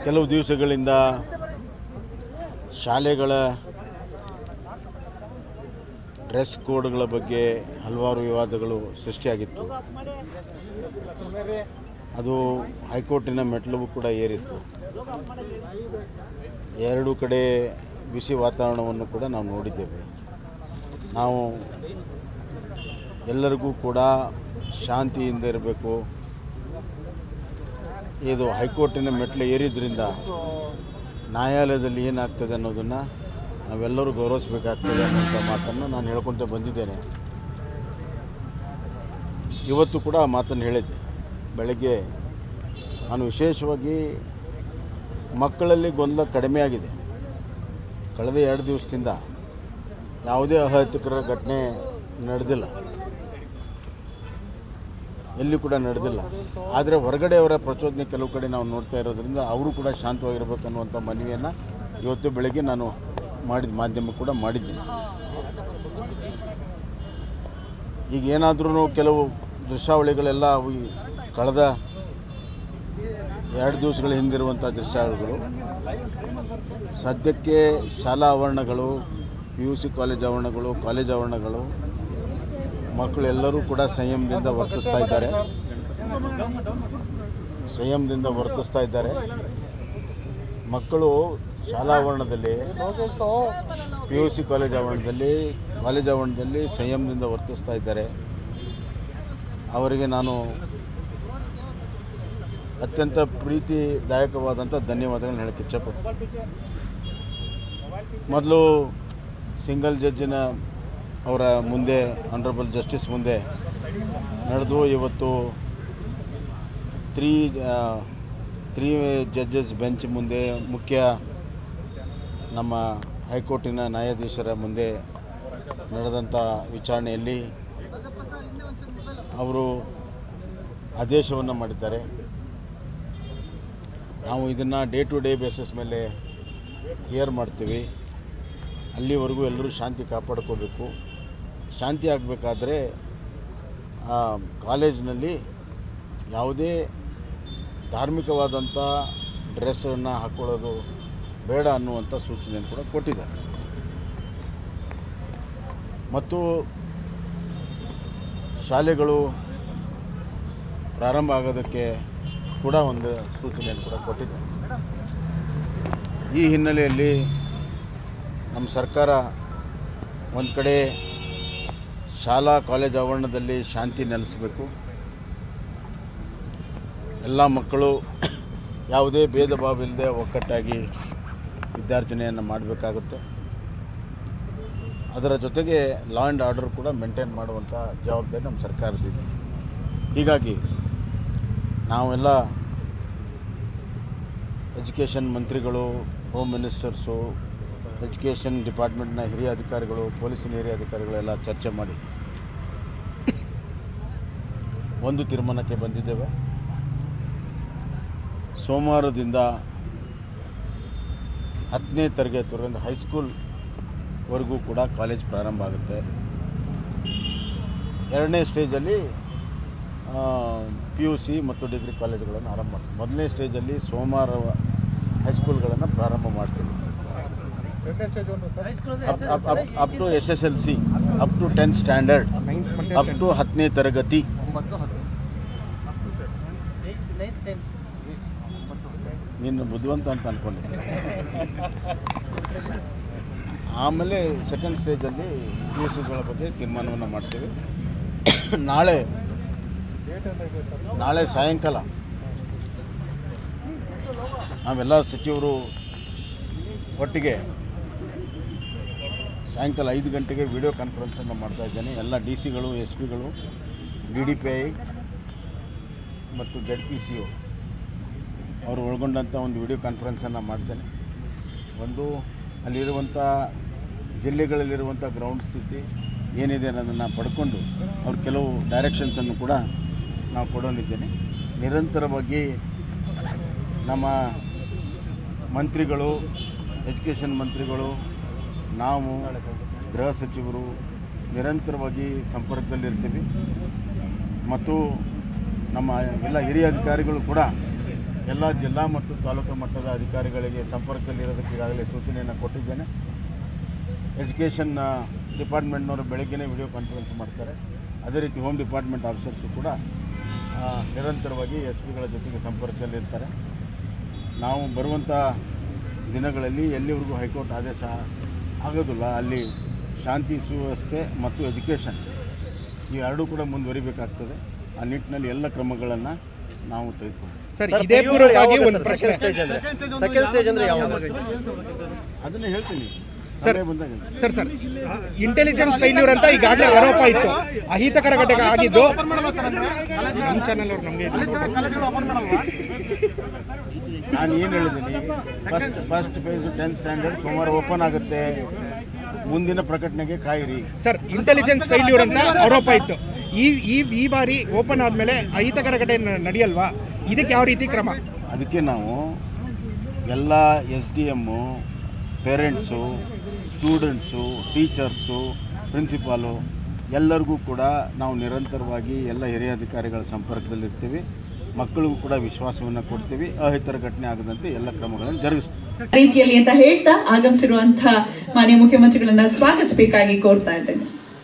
ಕೆಲವು ದಿವಸಗಳಿಂದ ಶಾಲೆಗಳ ಡ್ರೆಸ್ ಕೋಡ್ಗಳ ಬಗ್ಗೆ ಹಲವಾರು ವಿವಾದಗಳು ಸೃಷ್ಟಿಯಾಗಿತ್ತು ಅದು ಹೈಕೋರ್ಟಿನ ಮೆಟ್ಲುಗೂ ಕೂಡ ಏರಿತ್ತು ಎರಡು ಕಡೆ ಬಿಸಿ ವಾತಾವರಣವನ್ನು ಕೂಡ ನಾವು ನೋಡಿದ್ದೇವೆ ನಾವು ಎಲ್ಲರಿಗೂ ಕೂಡ ಶಾಂತಿಯಿಂದ ಇರಬೇಕು ಇದು ಹೈಕೋರ್ಟಿನ ಮೆಟ್ಲು ಏರಿದ್ರಿಂದ ನ್ಯಾಯಾಲಯದಲ್ಲಿ ಏನಾಗ್ತದೆ ಅನ್ನೋದನ್ನು ನಾವೆಲ್ಲರೂ ಗೌರವಿಸಬೇಕಾಗ್ತದೆ ಅನ್ನೋಂಥ ಮಾತನ್ನು ನಾನು ಹೇಳ್ಕೊತ ಬಂದಿದ್ದೇನೆ ಇವತ್ತು ಕೂಡ ಆ ಮಾತನ್ನು ಹೇಳಿದ್ದೆ ಬೆಳಗ್ಗೆ ನಾನು ವಿಶೇಷವಾಗಿ ಮಕ್ಕಳಲ್ಲಿ ಗೊಂದಲ ಕಡಿಮೆ ಆಗಿದೆ ಕಳೆದ ಎರಡು ದಿವಸದಿಂದ ಯಾವುದೇ ಅಹಿತಕರ ಘಟನೆ ನಡೆದಿಲ್ಲ ಎಲ್ಲಿ ಕೂಡ ನಡೆದಿಲ್ಲ ಆದರೆ ಹೊರಗಡೆಯವರ ಪ್ರಚೋದನೆ ಕೆಲವು ಕಡೆ ನಾವು ನೋಡ್ತಾ ಇರೋದ್ರಿಂದ ಅವರು ಕೂಡ ಶಾಂತವಾಗಿರ್ಬೇಕು ಅನ್ನುವಂಥ ಮನವಿಯನ್ನು ಇವತ್ತು ಬೆಳಗ್ಗೆ ನಾನು ಮಾಡಿದ ಮಾಧ್ಯಮ ಕೂಡ ಮಾಡಿದ್ದೀನಿ ಈಗ ಏನಾದ್ರೂ ಕೆಲವು ದೃಶ್ಯಾವಳಿಗಳೆಲ್ಲ ಅವು ಈ ಕಳೆದ ಎರಡು ದಿವಸಗಳ ಹಿಂದಿರುವಂಥ ದೃಶ್ಯಾವಳಿಗಳು ಸದ್ಯಕ್ಕೆ ಶಾಲಾ ಆವರಣಗಳು ಪಿ ಯು ಸಿ ಕಾಲೇಜ್ ಆವರಣಗಳು ಕಾಲೇಜ್ ಆವರಣಗಳು ಮಕ್ಕಳು ಎಲ್ಲರೂ ಕೂಡ ಸಂಯಮದಿಂದ ವರ್ತಿಸ್ತಾ ಇದ್ದಾರೆ ಸಂಯಮದಿಂದ ವರ್ತಿಸ್ತಾ ಇದ್ದಾರೆ ಮಕ್ಕಳು ಶಾಲಾ ಆವರಣದಲ್ಲಿ ಪಿ ಯು ಸಿ ಕಾಲೇಜ್ ಆವರಣದಲ್ಲಿ ಕಾಲೇಜ್ ಆವರಣದಲ್ಲಿ ಸಂಯಮದಿಂದ ವರ್ತಿಸ್ತಾ ಇದ್ದಾರೆ ಅವರಿಗೆ ನಾನು ಅತ್ಯಂತ ಪ್ರೀತಿದಾಯಕವಾದಂಥ ಧನ್ಯವಾದಗಳನ್ನ ಹೇಳಕ್ಕೆ ಇಚ್ಛಪಡ್ತೀನಿ ಮೊದಲು ಸಿಂಗಲ್ ಜಡ್ಜಿನ ಅವರ ಮುಂದೆ ಆನರಬಲ್ ಜಸ್ಟಿಸ್ ಮುಂದೆ ನಡೆದು ಇವತ್ತು ತ್ರೀ ತ್ರೀ ಜಡ್ಜಸ್ ಬೆಂಚ್ ಮುಂದೆ ಮುಖ್ಯ ನಮ್ಮ ಹೈಕೋರ್ಟಿನ ನ್ಯಾಯಾಧೀಶರ ಮುಂದೆ ನಡೆದಂಥ ವಿಚಾರಣೆಯಲ್ಲಿ ಅವರು ಆದೇಶವನ್ನು ಮಾಡಿದ್ದಾರೆ ನಾವು ಇದನ್ನು ಡೇ ಟು ಡೇ ಬೇಸಿಸ್ ಮೇಲೆ ಹಿಯರ್ ಮಾಡ್ತೀವಿ ಅಲ್ಲಿವರೆಗೂ ಎಲ್ಲರೂ ಶಾಂತಿ ಕಾಪಾಡ್ಕೋಬೇಕು ಶಾಂತಿ ಆಗಬೇಕಾದ್ರೆ ಕಾಲೇಜಿನಲ್ಲಿ ಯಾವುದೇ ಧಾರ್ಮಿಕವಾದಂಥ ಡ್ರೆಸ್ಸನ್ನು ಹಾಕ್ಕೊಳ್ಳೋದು ಬೇಡ ಅನ್ನುವಂಥ ಸೂಚನೆಯನ್ನು ಕೂಡ ಕೊಟ್ಟಿದ್ದಾರೆ ಮತ್ತು ಶಾಲೆಗಳು ಪ್ರಾರಂಭ ಆಗೋದಕ್ಕೆ ಕೂಡ ಒಂದು ಸೂಚನೆಯನ್ನು ಕೂಡ ಕೊಟ್ಟಿದ್ದಾರೆ ಈ ಹಿನ್ನೆಲೆಯಲ್ಲಿ ನಮ್ಮ ಸರ್ಕಾರ ಒಂದು ಕಡೆ ಶಾಲಾ ಕಾಲೇಜ್ ಆವರಣದಲ್ಲಿ ಶಾಂತಿ ನೆಲೆಸಬೇಕು ಎಲ್ಲ ಮಕ್ಕಳು ಯಾವುದೇ ಭೇದ ಭಾವ ಇಲ್ಲದೆ ಒಕ್ಕಟ್ಟಾಗಿ ವಿದ್ಯಾರ್ಜನೆಯನ್ನು ಮಾಡಬೇಕಾಗುತ್ತೆ ಅದರ ಜೊತೆಗೆ ಲಾ ಆ್ಯಂಡ್ ಆರ್ಡರ್ ಕೂಡ ಮೇಂಟೈನ್ ಮಾಡುವಂಥ ಜವಾಬ್ದಾರಿ ನಮ್ಮ ಸರ್ಕಾರದಿದೆ ಹೀಗಾಗಿ ನಾವೆಲ್ಲ ಎಜುಕೇಷನ್ ಮಂತ್ರಿಗಳು ಹೋಮ್ ಮಿನಿಸ್ಟರ್ಸು ಎಜುಕೇಷನ್ ಡಿಪಾರ್ಟ್ಮೆಂಟ್ನ ಹಿರಿಯ ಅಧಿಕಾರಿಗಳು ಪೊಲೀಸಿನ ಹಿರಿಯ ಅಧಿಕಾರಿಗಳೆಲ್ಲ ಚರ್ಚೆ ಮಾಡಿ ಒಂದು ತೀರ್ಮಾನಕ್ಕೆ ಬಂದಿದ್ದೇವೆ ಸೋಮವಾರದಿಂದ ಹತ್ತನೇ ತರಗತಿವರೆಗೆ ಹೈಸ್ಕೂಲ್ವರೆಗೂ ಕೂಡ ಕಾಲೇಜ್ ಪ್ರಾರಂಭ ಆಗುತ್ತೆ ಎರಡನೇ ಸ್ಟೇಜಲ್ಲಿ ಪಿ ಯು ಸಿ ಮತ್ತು ಡಿಗ್ರಿ ಕಾಲೇಜುಗಳನ್ನು ಆರಂಭ ಮಾಡ್ತೀವಿ ಮೊದಲನೇ ಸ್ಟೇಜಲ್ಲಿ ಸೋಮವಾರ ಹೈಸ್ಕೂಲ್ಗಳನ್ನು ಪ್ರಾರಂಭ ಮಾಡ್ತೀವಿ up up up up to S S L C up to tenth standard up to ಹತ್ತನೇ ತರಗತಿ ನೀನು ಬುದ್ಧಿವಂತ ಅಂತ ಅಂದ್ಕೊಂಡೆ ಆಮೇಲೆ ಸೆಕೆಂಡ್ ಸ್ಟೇಜಲ್ಲಿ ಪಿ ಯು ಸಿಗಳ ಬಗ್ಗೆ ತೀರ್ಮಾನವನ್ನು ಮಾಡ್ತೀವಿ ನಾಳೆ ನಾಳೆ ಸಾಯಂಕಾಲ ನಾವೆಲ್ಲ ಸಚಿವರು ಒಟ್ಟಿಗೆ ಸಾಯಂಕಾಲ ಐದು ಗಂಟೆಗೆ ವಿಡಿಯೋ ಕಾನ್ಫರೆನ್ಸನ್ನು ಮಾಡ್ತಾ ಇದ್ದೇನೆ ಎಲ್ಲ ಡಿ ಸಿಗಳು ಎಸ್ ಪಿಗಳು ಡಿ ಡಿ ಪಿ ಐ ಮತ್ತು ಜಡ್ ಪಿ ಸಿ ಒ ಅವರು ಒಳಗೊಂಡಂಥ ಒಂದು ವಿಡಿಯೋ ಕಾನ್ಫರೆನ್ಸನ್ನು ಮಾಡ್ತೇನೆ ಒಂದು ಅಲ್ಲಿರುವಂಥ ಜಿಲ್ಲೆಗಳಲ್ಲಿರುವಂಥ ಗ್ರೌಂಡ್ ಸ್ಥಿತಿ ಏನಿದೆ ಅನ್ನೋದನ್ನು ಪಡ್ಕೊಂಡು ಅವ್ರು ಕೆಲವು ಡೈರೆಕ್ಷನ್ಸನ್ನು ಕೂಡ ನಾವು ಕೊಡೋನಿದ್ದೇನೆ ನಿರಂತರವಾಗಿ ನಮ್ಮ ಮಂತ್ರಿಗಳು ಎಜುಕೇಷನ್ ಮಂತ್ರಿಗಳು ನಾವು ಗೃಹ ಸಚಿವರು ನಿರಂತರವಾಗಿ ಸಂಪರ್ಕದಲ್ಲಿರ್ತೀವಿ ಮತ್ತು ನಮ್ಮ ಎಲ್ಲ ಹಿರಿಯ ಅಧಿಕಾರಿಗಳು ಕೂಡ ಎಲ್ಲ ಜಿಲ್ಲಾ ಮತ್ತು ತಾಲೂಕು ಮಟ್ಟದ ಅಧಿಕಾರಿಗಳಿಗೆ ಸಂಪರ್ಕದಲ್ಲಿರೋದಕ್ಕೆ ಈಗಾಗಲೇ ಸೂಚನೆಯನ್ನು ಕೊಟ್ಟಿದ್ದೇನೆ ಎಜುಕೇಷನ್ ಡಿಪಾರ್ಟ್ಮೆಂಟ್ನವರು ಬೆಳಗ್ಗೆನೇ ವಿಡಿಯೋ ಕಾನ್ಫರೆನ್ಸ್ ಮಾಡ್ತಾರೆ ಅದೇ ರೀತಿ ಹೋಮ್ ಡಿಪಾರ್ಟ್ಮೆಂಟ್ ಆಫೀಸರ್ಸು ಕೂಡ ಆ, ನಿರಂತರವಾಗಿ ಎಸ್ ಪಿಗಳ ಜೊತೆಗೆ ಸಂಪರ್ಕದಲ್ಲಿರ್ತಾರೆ ನಾವು ಬರುವಂಥ ದಿನಗಳಲ್ಲಿ ಎಲ್ಲಿವರೆಗೂ ಹೈಕೋರ್ಟ್ ಆದೇಶ ಆಗೋದಿಲ್ಲ ಅಲ್ಲಿ ಶಾಂತಿ ಸುವ್ಯವಸ್ಥೆ ಮತ್ತು ಎಜುಕೇಷನ್ ಇವೆರಡೂ ಕೂಡ ಮುಂದುವರಿಬೇಕಾಗ್ತದೆ ಆ ನಿಟ್ಟಿನಲ್ಲಿ ಎಲ್ಲ ಕ್ರಮಗಳನ್ನು ನಾವು ತೆಗೆದುಕೊಂಡು ಸರ್ ಇದೇ ಪೂರ್ವಕವಾಗಿ ಒಂದು ಪ್ರಶ್ನೆ ಸೆಕೆಂಡ್ ಸ್ಟೇಜ್ ಅಂದ್ರೆ ಯಾವಾಗ ಅದನ್ನೇ ಹೇಳ್ತೀನಿ ಸರ್. ಸಮಯ ಬಂದಾಗ ಸರ್ ಸರ್ ಇಂಟೆಲಿಜೆನ್ಸ್ ಫೈಲ್ಯೂರ್ ಅಂತ ಈಗಾಗಲೇ ಆರೋಪ ಇತ್ತು ಅಹಿತಕರ ಘಟಕ ಆಗಿದ್ದು ನಮ್ಮ ಚಾನಲ್ ಅವ್ರು ನಮಗೆ ನಾನು ಏನು ಹೇಳಿದ್ದೀನಿ first first phase tenth standard ಸೋಮವಾರ ಓಪನ್ ಆಗುತ್ತೆ ಮುಂದಿನ ಪ್ರಕಟಣೆಗೆ ಕಾಯಿರಿ ಸರ್ ಇಂಟೆಲಿಜೆನ್ಸ್ ಫೈಲ್ಯೂರ್ ಅಂತ ಆರೋಪ ಇತ್ತು ಈ ಈ ಈ ಬಾರಿ ಓಪನ್ ಆದಮೇಲೆ ಅಹಿತಕರ ಘಟನೆ ನ- ನಡೆಯಲ್ವಾ ಇದಕ್ಕೆ ಯಾವ ರೀತಿ ಕ್ರಮ ಅದಕ್ಕೆ ನಾವು ಎಲ್ಲ S D M parents students teachers principal ಎಲ್ಲರಿಗೂ ಕೂಡ ನಾವು ನಿರಂತರವಾಗಿ ಎಲ್ಲ ಹಿರಿಯ ಅಧಿಕಾರಿಗಳ ಸಂಪರ್ಕದಲ್ಲಿರ್ತೀವಿ ಮಕ್ಕಳಿಗೂ ಕೂಡ ವಿಶ್ವಾಸವನ್ನು ಕೊಡ್ತೀವಿ ಅಹಿತರ ಘಟನೆ ಆಗದಂತೆ ಎಲ್ಲ ಕ್ರಮಗಳನ್ನು ಜರುಗಿಸ್ತೀವಿ ರೀತಿಯಲ್ಲಿ ಅಂತ ಹೇಳ್ತಾ ಆಗಮಿಸಿರುವಂತಹ ಮಾನ್ಯ ಮುಖ್ಯಮಂತ್ರಿಗಳನ್ನ ಸ್ವಾಗತಿಸಬೇಕಾಗಿ ಕೋರ್ತಾ ಇದ್ದೇನೆ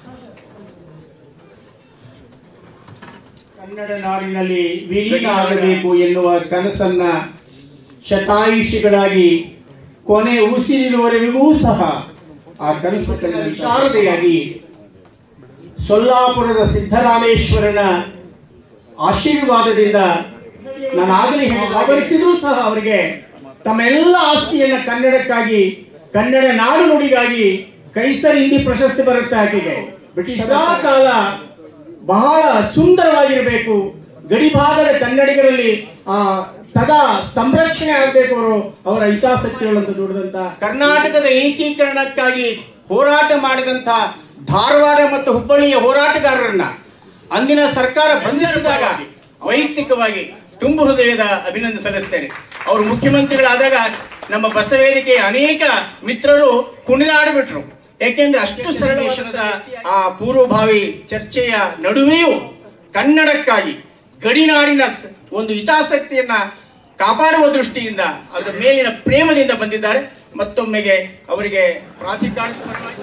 ಕನ್ನಡ ನಾಡಿನಲ್ಲಿ ವಿಲೀನ ಆಗಬೇಕು ಎನ್ನುವ ಕನಸನ್ನ ಶತಾಯುಷಿಗಳಾಗಿ ಕೊನೆ ಉಸಿರಿರುವವರೆಗೂ ಸಹ ಆ ಕನಸು ಕಂಡ ವಿಶಾರದೆಯಾಗಿ ಸೊಲ್ಲಾಪುರದ ಸಿದ್ದರಾಮೇಶ್ವರನ ಆಶೀರ್ವಾದದಿಂದ ನಾನು ಆಗಲೇ ಹೇಳಿದ ಆವರಿಸಿದ್ರೂ ಸಹ ಅವರಿಗೆ ತಮ್ಮೆಲ್ಲ ಆಸ್ತಿಯನ್ನ ಕನ್ನಡಕ್ಕಾಗಿ ಕನ್ನಡ ನಾಡು ನುಡಿಗಾಗಿ ಕೈಸರ್ ಹಿಂದಿ ಪ್ರಶಸ್ತಿ ಬರುತ್ತೆ ಆಕೆಗೆ ಬ್ರಿಟಿಷ್ ಸದಾ ಕಾಲ ಬಹಳ ಸುಂದರವಾಗಿರಬೇಕು ಗಡಿಭಾಗದ ಕನ್ನಡಿಗರಲ್ಲಿ ಆ ಸದಾ ಸಂರಕ್ಷಣೆ ಆಗಬೇಕು ಅವರು ಅವರ ಹಿತಾಸಕ್ತಿಗಳನ್ನು ದುಡಿದಂತ ಕರ್ನಾಟಕದ ಏಕೀಕರಣಕ್ಕಾಗಿ ಹೋರಾಟ ಮಾಡಿದಂತ ಧಾರವಾಡ ಮತ್ತು ಹುಬ್ಬಳ್ಳಿಯ ಹೋರಾಟಗಾರರನ್ನ ಅಂದಿನ ಸರ್ಕಾರ ಬಂಧಿಸಿದಾಗ ವೈಯಕ್ತಿಕವಾಗಿ ತುಂಬು ಹೃದಯದ ಅಭಿನಂದನೆ ಸಲ್ಲಿಸ್ತೇನೆ ಅವರು ಮುಖ್ಯಮಂತ್ರಿಗಳಾದಾಗ ನಮ್ಮ ಬಸವೇದಿಕೆಯ ಅನೇಕ ಮಿತ್ರರು ಕುಣಿದಾಡಿಬಿಟ್ರು ಯಾಕೆಂದ್ರೆ ಅಷ್ಟು ಸರಳ ಆ ಪೂರ್ವಭಾವಿ ಚರ್ಚೆಯ ನಡುವೆಯೂ ಕನ್ನಡಕ್ಕಾಗಿ ಗಡಿನಾಡಿನ ಸ- ಒಂದು ಹಿತಾಸಕ್ತಿಯನ್ನ ಕಾಪಾಡುವ ದೃಷ್ಟಿಯಿಂದ ಅದರ ಮೇಲಿನ ಪ್ರೇಮದಿಂದ ಬಂದಿದ್ದಾರೆ ಮತ್ತೊಮ್ಮೆಗೆ ಅವರಿಗೆ ಪ್ರಾಧಿಕಾರದ ಪರವಾಗಿ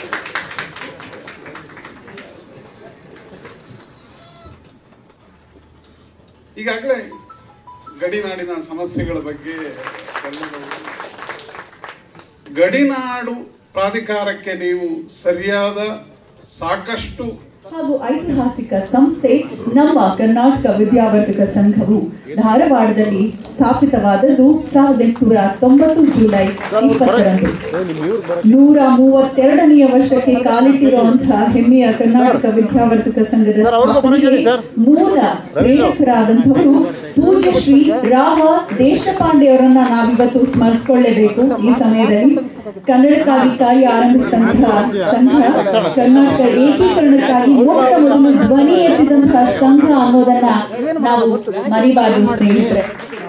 ಈಗಾಗಲೇ ಗಡಿನಾಡಿನ ಸಮಸ್ಯೆಗಳ ಬಗ್ಗೆ ಎಲ್ಲರೂ ಗಡಿನಾಡು ಪ್ರಾಧಿಕಾರಕ್ಕೆ ನೀವು ಸರಿಯಾದ ಸಾಕಷ್ಟು ಹಾಗೂ ಐತಿಹಾಸಿಕ ಸಂಸ್ಥೆ ನಮ್ಮ ಕರ್ನಾಟಕ ವಿದ್ಯಾವರ್ಧಕ ಸಂಘವು ಧಾರವಾಡದಲ್ಲಿ ಸ್ಥಾಪಿತವಾದದ್ದು ಸಾವಿರದ ಎಂಟುನೂರ ತೊಂಬತ್ತು ಜುಲೈ ಇಪ್ಪತ್ತರಂದು ನೂರ ಮೂವತ್ತೆರಡನೆಯ ವರ್ಷಕ್ಕೆ ಕಾಲಿಟ್ಟಿರುವಂತಹ ಹೆಮ್ಮೆಯ ಕರ್ನಾಟಕ ವಿದ್ಯಾವರ್ಧಕ ಸಂಘದ ಸ್ಥಾಪನೆಗೆ ಮೂಲ ಪ್ರೇರಕರಾದಂಥವರು ಪೂಜ್ಯ ಶ್ರೀ ರಾಮ ದೇಶಪಾಂಡೆ ಅವರನ್ನ ನಾವಿವತ್ತು ಸ್ಮರಿಸಿಕೊಳ್ಳೇಬೇಕು ಈ ಸಮಯದಲ್ಲಿ ಕನ್ನಡಕ್ಕಾಗಿ ಕಾರ್ಯ ಆರಂಭಿಸಿದಂತಹ ಸಂಘ ಕರ್ನಾಟಕ ಏಕೀಕರಣಕ್ಕಾಗಿ ಮೊಟ್ಟ ಮೊದಲು ಧ್ವನಿ ಎತ್ತಿದಂತಹ ಸಂಘ ಅನ್ನೋದನ್ನ ನಾವು ಮರಿಬಾರದು ಸ್ನೇಹಿತರೆ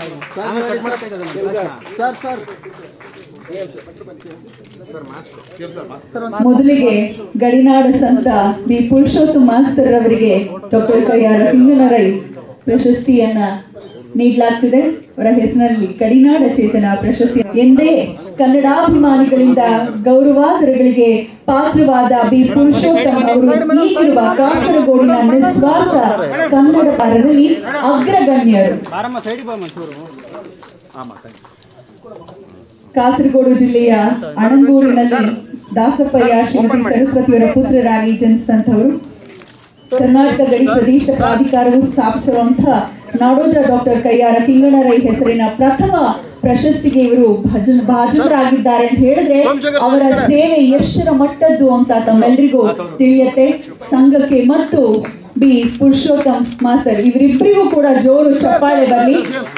ಮೊದಲಿಗೆ ಗಡಿನಾಡ ಸಂತ ಬಿ ಪುರುಷೋತ್ತಮ ಮಾಸ್ತರ್ ಅವರಿಗೆ ಡಾಕ್ಟರ್ ಕೈಯಾರ ಹಿಂಗನರೈ ಪ್ರಶಸ್ತಿಯನ್ನ ನೀಡಲಾಗ್ತಿದೆ ಅವರ ಹೆಸರಿನಲ್ಲಿ ಗಡಿನಾಡ ಚೇತನ ಪ್ರಶಸ್ತಿ ಎಂದೇ ಕನ್ನಡಾಭಿಮಾನಿಗಳಿಂದ ಗೌರವಾದರಗಳಿಗೆ ಪಾತ್ರವಾದ ಬಿ ಪುರುಷೋತ್ತಮ ಅವರು ಈಗಿರುವ ಕಾಸರಗೋಡಿನ ನಿಸ್ವಾರ್ಥ ಕನ್ನಡಕಾರರಲ್ಲಿ ಅಗ್ರಗಣ್ಯರು ಕಾಸರಗೋಡು ಜಿಲ್ಲೆಯ ಅಣಂಗೂರಿನಲ್ಲಿ ದಾಸಪ್ಪಯ್ಯ ಶ್ರೀಮತಿ ಸರಸ್ವತಿಯವರ ಪುತ್ರರಾಗಿ ಜನಿಸಿದಂಥವರು ಕರ್ನಾಟಕ ಗಡಿ ಪ್ರದೇಶ ಪ್ರಾಧಿಕಾರವು ಸ್ಥಾಪಿಸಿರುವಂತಹ ನಾಡೋಜ ಡಾಕ್ಟರ್ ಕೈಯಾರ ಕಿಂಗಣರೈ ಹೆಸರಿನ ಪ್ರಥಮ ಪ್ರಶಸ್ತಿಗೆ ಇವರು ಭಜನ್ ಭಾಜನರಾಗಿದ್ದಾರೆ ಅಂತ ಹೇಳಿದ್ರೆ ಅವರ ಸೇವೆ ಎಷ್ಟರ ಮಟ್ಟದ್ದು ಅಂತ ತಮ್ಮೆಲ್ಲರಿಗೂ ತಿಳಿಯತ್ತೆ ಸಂಘಕ್ಕೆ ಮತ್ತು ಬಿ ಪುರುಷೋತ್ತಮ್ ಮಾಸ್ತರ್ ಇವರಿಬ್ಬರಿಗೂ ಕೂಡ ಜೋರು ಚಪ್ಪಾಳೆ ಬರಲಿ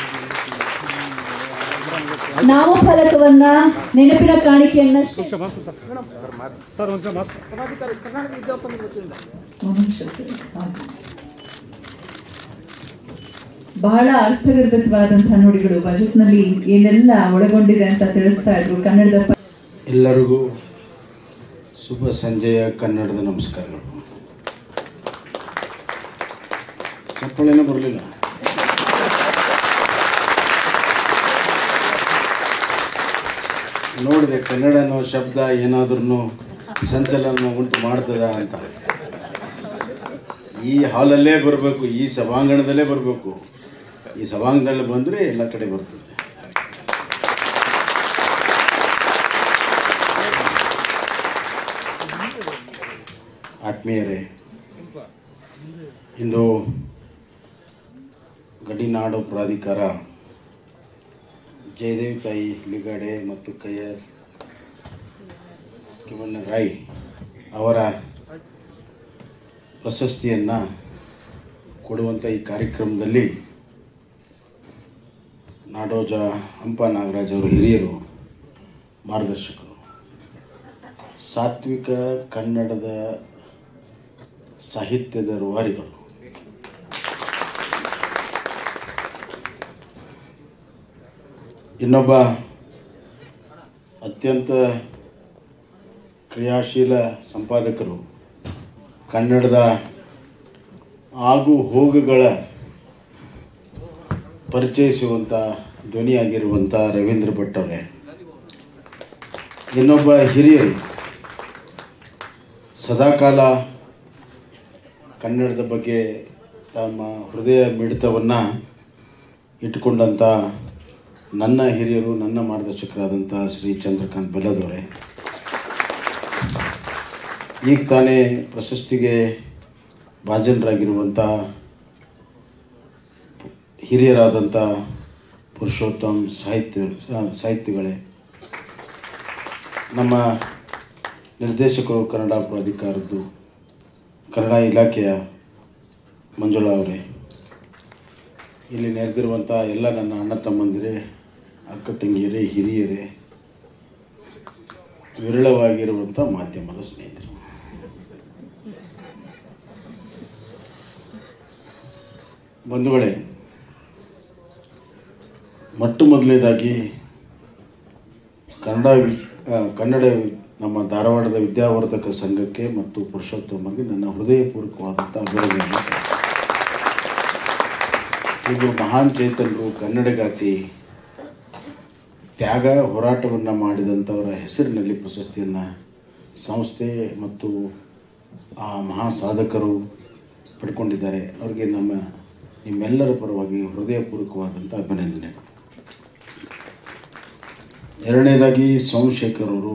ನಾಮಫಲಕವನ್ನ ನೆನಪಿನ ಕಾಣಿಕೆಯನ್ನ ಒಂದು ನಿಮಿಷ ಸರ್. ಹಾ. ಬಹಳ ಅರ್ಥಗರ್ಭಿತವಾದಂತಹ ನುಡಿಗಳು ಬಜೆಟ್ನಲ್ಲಿ ಏನೆಲ್ಲ ಒಳಗೊಂಡಿದೆ ಅಂತ ತಿಳಿಸ್ತಾ ಇದ್ರು ಕನ್ನಡದ ಪ- ಎಲ್ಲರಿಗೂ ಶುಭ ಸಂಜೆಯ ಕನ್ನಡದ ನಮಸ್ಕಾರಗಳು ಚಪ್ಪಳೇನೂ ಬರಲಿಲ್ಲ ನೋಡಿದೆ ಕನ್ನಡ ಅನ್ನೋ ಶಬ್ದ ಏನಾದ್ರೂ ಸಂಚಲನ ಉಂಟು ಮಾಡ್ತದ ಅಂತ ಈ ಹಾಲಲ್ಲೇ ಬರಬೇಕು ಈ ಸಭಾಂಗಣದಲ್ಲೇ ಬರಬೇಕು ಈ ಸಭಾಂಗಣದಲ್ಲಿ ಬಂದರೆ ಎಲ್ಲ ಕಡೆ ಬರ್ತದೆ ಆತ್ಮೀಯರೇ ಇಂದು ಗಡಿನಾಡು ಪ್ರಾಧಿಕಾರ ಜಯದೇವಿ ತಾಯಿ ಲಿಗಾಡೆ ಮತ್ತು ಕಯ್ಯರ್ ಕಿವಣ್ಣ ರಾಯ್ ಅವರ ಪ್ರಶಸ್ತಿಯನ್ನು ಕೊಡುವಂಥ ಈ ಕಾರ್ಯಕ್ರಮದಲ್ಲಿ ನಾಡೋಜ ಹಂಪ ನಾಗರಾಜ್ ಅವರು ಹಿರಿಯರು ಮಾರ್ಗದರ್ಶಕರು ಸಾತ್ವಿಕ ಕನ್ನಡದ ಸಾಹಿತ್ಯದ ರೂವಾರಿಗಳು ಇನ್ನೊಬ್ಬ ಅತ್ಯಂತ ಕ್ರಿಯಾಶೀಲ ಸಂಪಾದಕರು ಕನ್ನಡದ ಆಗು ಹೋಗುಗಳ ಪರಿಚಯಿಸುವಂಥ ಧ್ವನಿಯಾಗಿರುವಂಥ ರವೀಂದ್ರ ಭಟ್ ಅವರೇ ಇನ್ನೊಬ್ಬ ಹಿರಿಯರು ಸದಾಕಾಲ ಕನ್ನಡದ ಬಗ್ಗೆ ತಮ್ಮ ಹೃದಯ ಮಿಡಿತವನ್ನು ಇಟ್ಟುಕೊಂಡಂಥ ನನ್ನ ಹಿರಿಯರು ನನ್ನ ಮಾರ್ಗದರ್ಶಕರಾದಂಥ ಶ್ರೀ ಚಂದ್ರಕಾಂತ್ ಬೆಲ್ಲದವರೇ ಈಗ ತಾನೇ ಪ್ರಶಸ್ತಿಗೆ ಭಾಜನರಾಗಿರುವಂಥ ಹಿರಿಯರಾದಂಥ ಪುರುಷೋತ್ತಮ್ ಸಾಹಿತ್ಯ ಸಾಹಿತ್ಯಗಳೇ ನಮ್ಮ ನಿರ್ದೇಶಕರು ಕನ್ನಡ ಪ್ರಾಧಿಕಾರದ್ದು ಕನ್ನಡ ಇಲಾಖೆಯ ಮಂಜುಳಾ ಅವರೇ ಇಲ್ಲಿ ನೆರೆದಿರುವಂಥ ಎಲ್ಲ ನನ್ನ ಅಣ್ಣ ತಮ್ಮಂದಿರೇ ಅಕ್ಕ ತಂಗಿಯರೇ ಹಿರಿಯರೇ ವಿರಳವಾಗಿರುವಂಥ ಮಾಧ್ಯಮದ ಸ್ನೇಹಿತರು ಬಂಧುಗಳೇ ಮೊಟ್ಟ ಮೊದಲನೇದಾಗಿ ಕನ್ನಡ ವಿ- ಆ, ಕನ್ನಡ ವಿ- ನಮ್ಮ ಧಾರವಾಡದ ವಿದ್ಯಾವರ್ಧಕ ಸಂಘಕ್ಕೆ ಮತ್ತು ಪುರುಷೋತ್ತಮಗೆ ನನ್ನ ಹೃದಯಪೂರ್ವಕವಾದಂಥ ಅಭಿನಂದನೆ ಸಲ್ಲಿಸ್ತೇನೆ. ಇದು ಮಹಾನ್ ಚೇತನರು ಕನ್ನಡಗಾತಿ ತ್ಯಾಗ ಹೋರಾಟವನ್ನು ಮಾಡಿದಂಥವರ ಹೆಸರಿನಲ್ಲಿ ಪ್ರಶಸ್ತಿಯನ್ನು ಸಂಸ್ಥೆ ಮತ್ತು ಆ ಮಹಾ ಸಾಧಕರು ಪಡ್ಕೊಂಡಿದ್ದಾರೆ ಅವರಿಗೆ ನಮ್ಮ ನಿಮ್ಮೆಲ್ಲರ ಪರವಾಗಿ ಹೃದಯಪೂರ್ವಕವಾದಂಥ ಅಭಿನಂದನೆ ಎರಡನೇದಾಗಿ ಸೋಮಶೇಖರ್ ಅವರು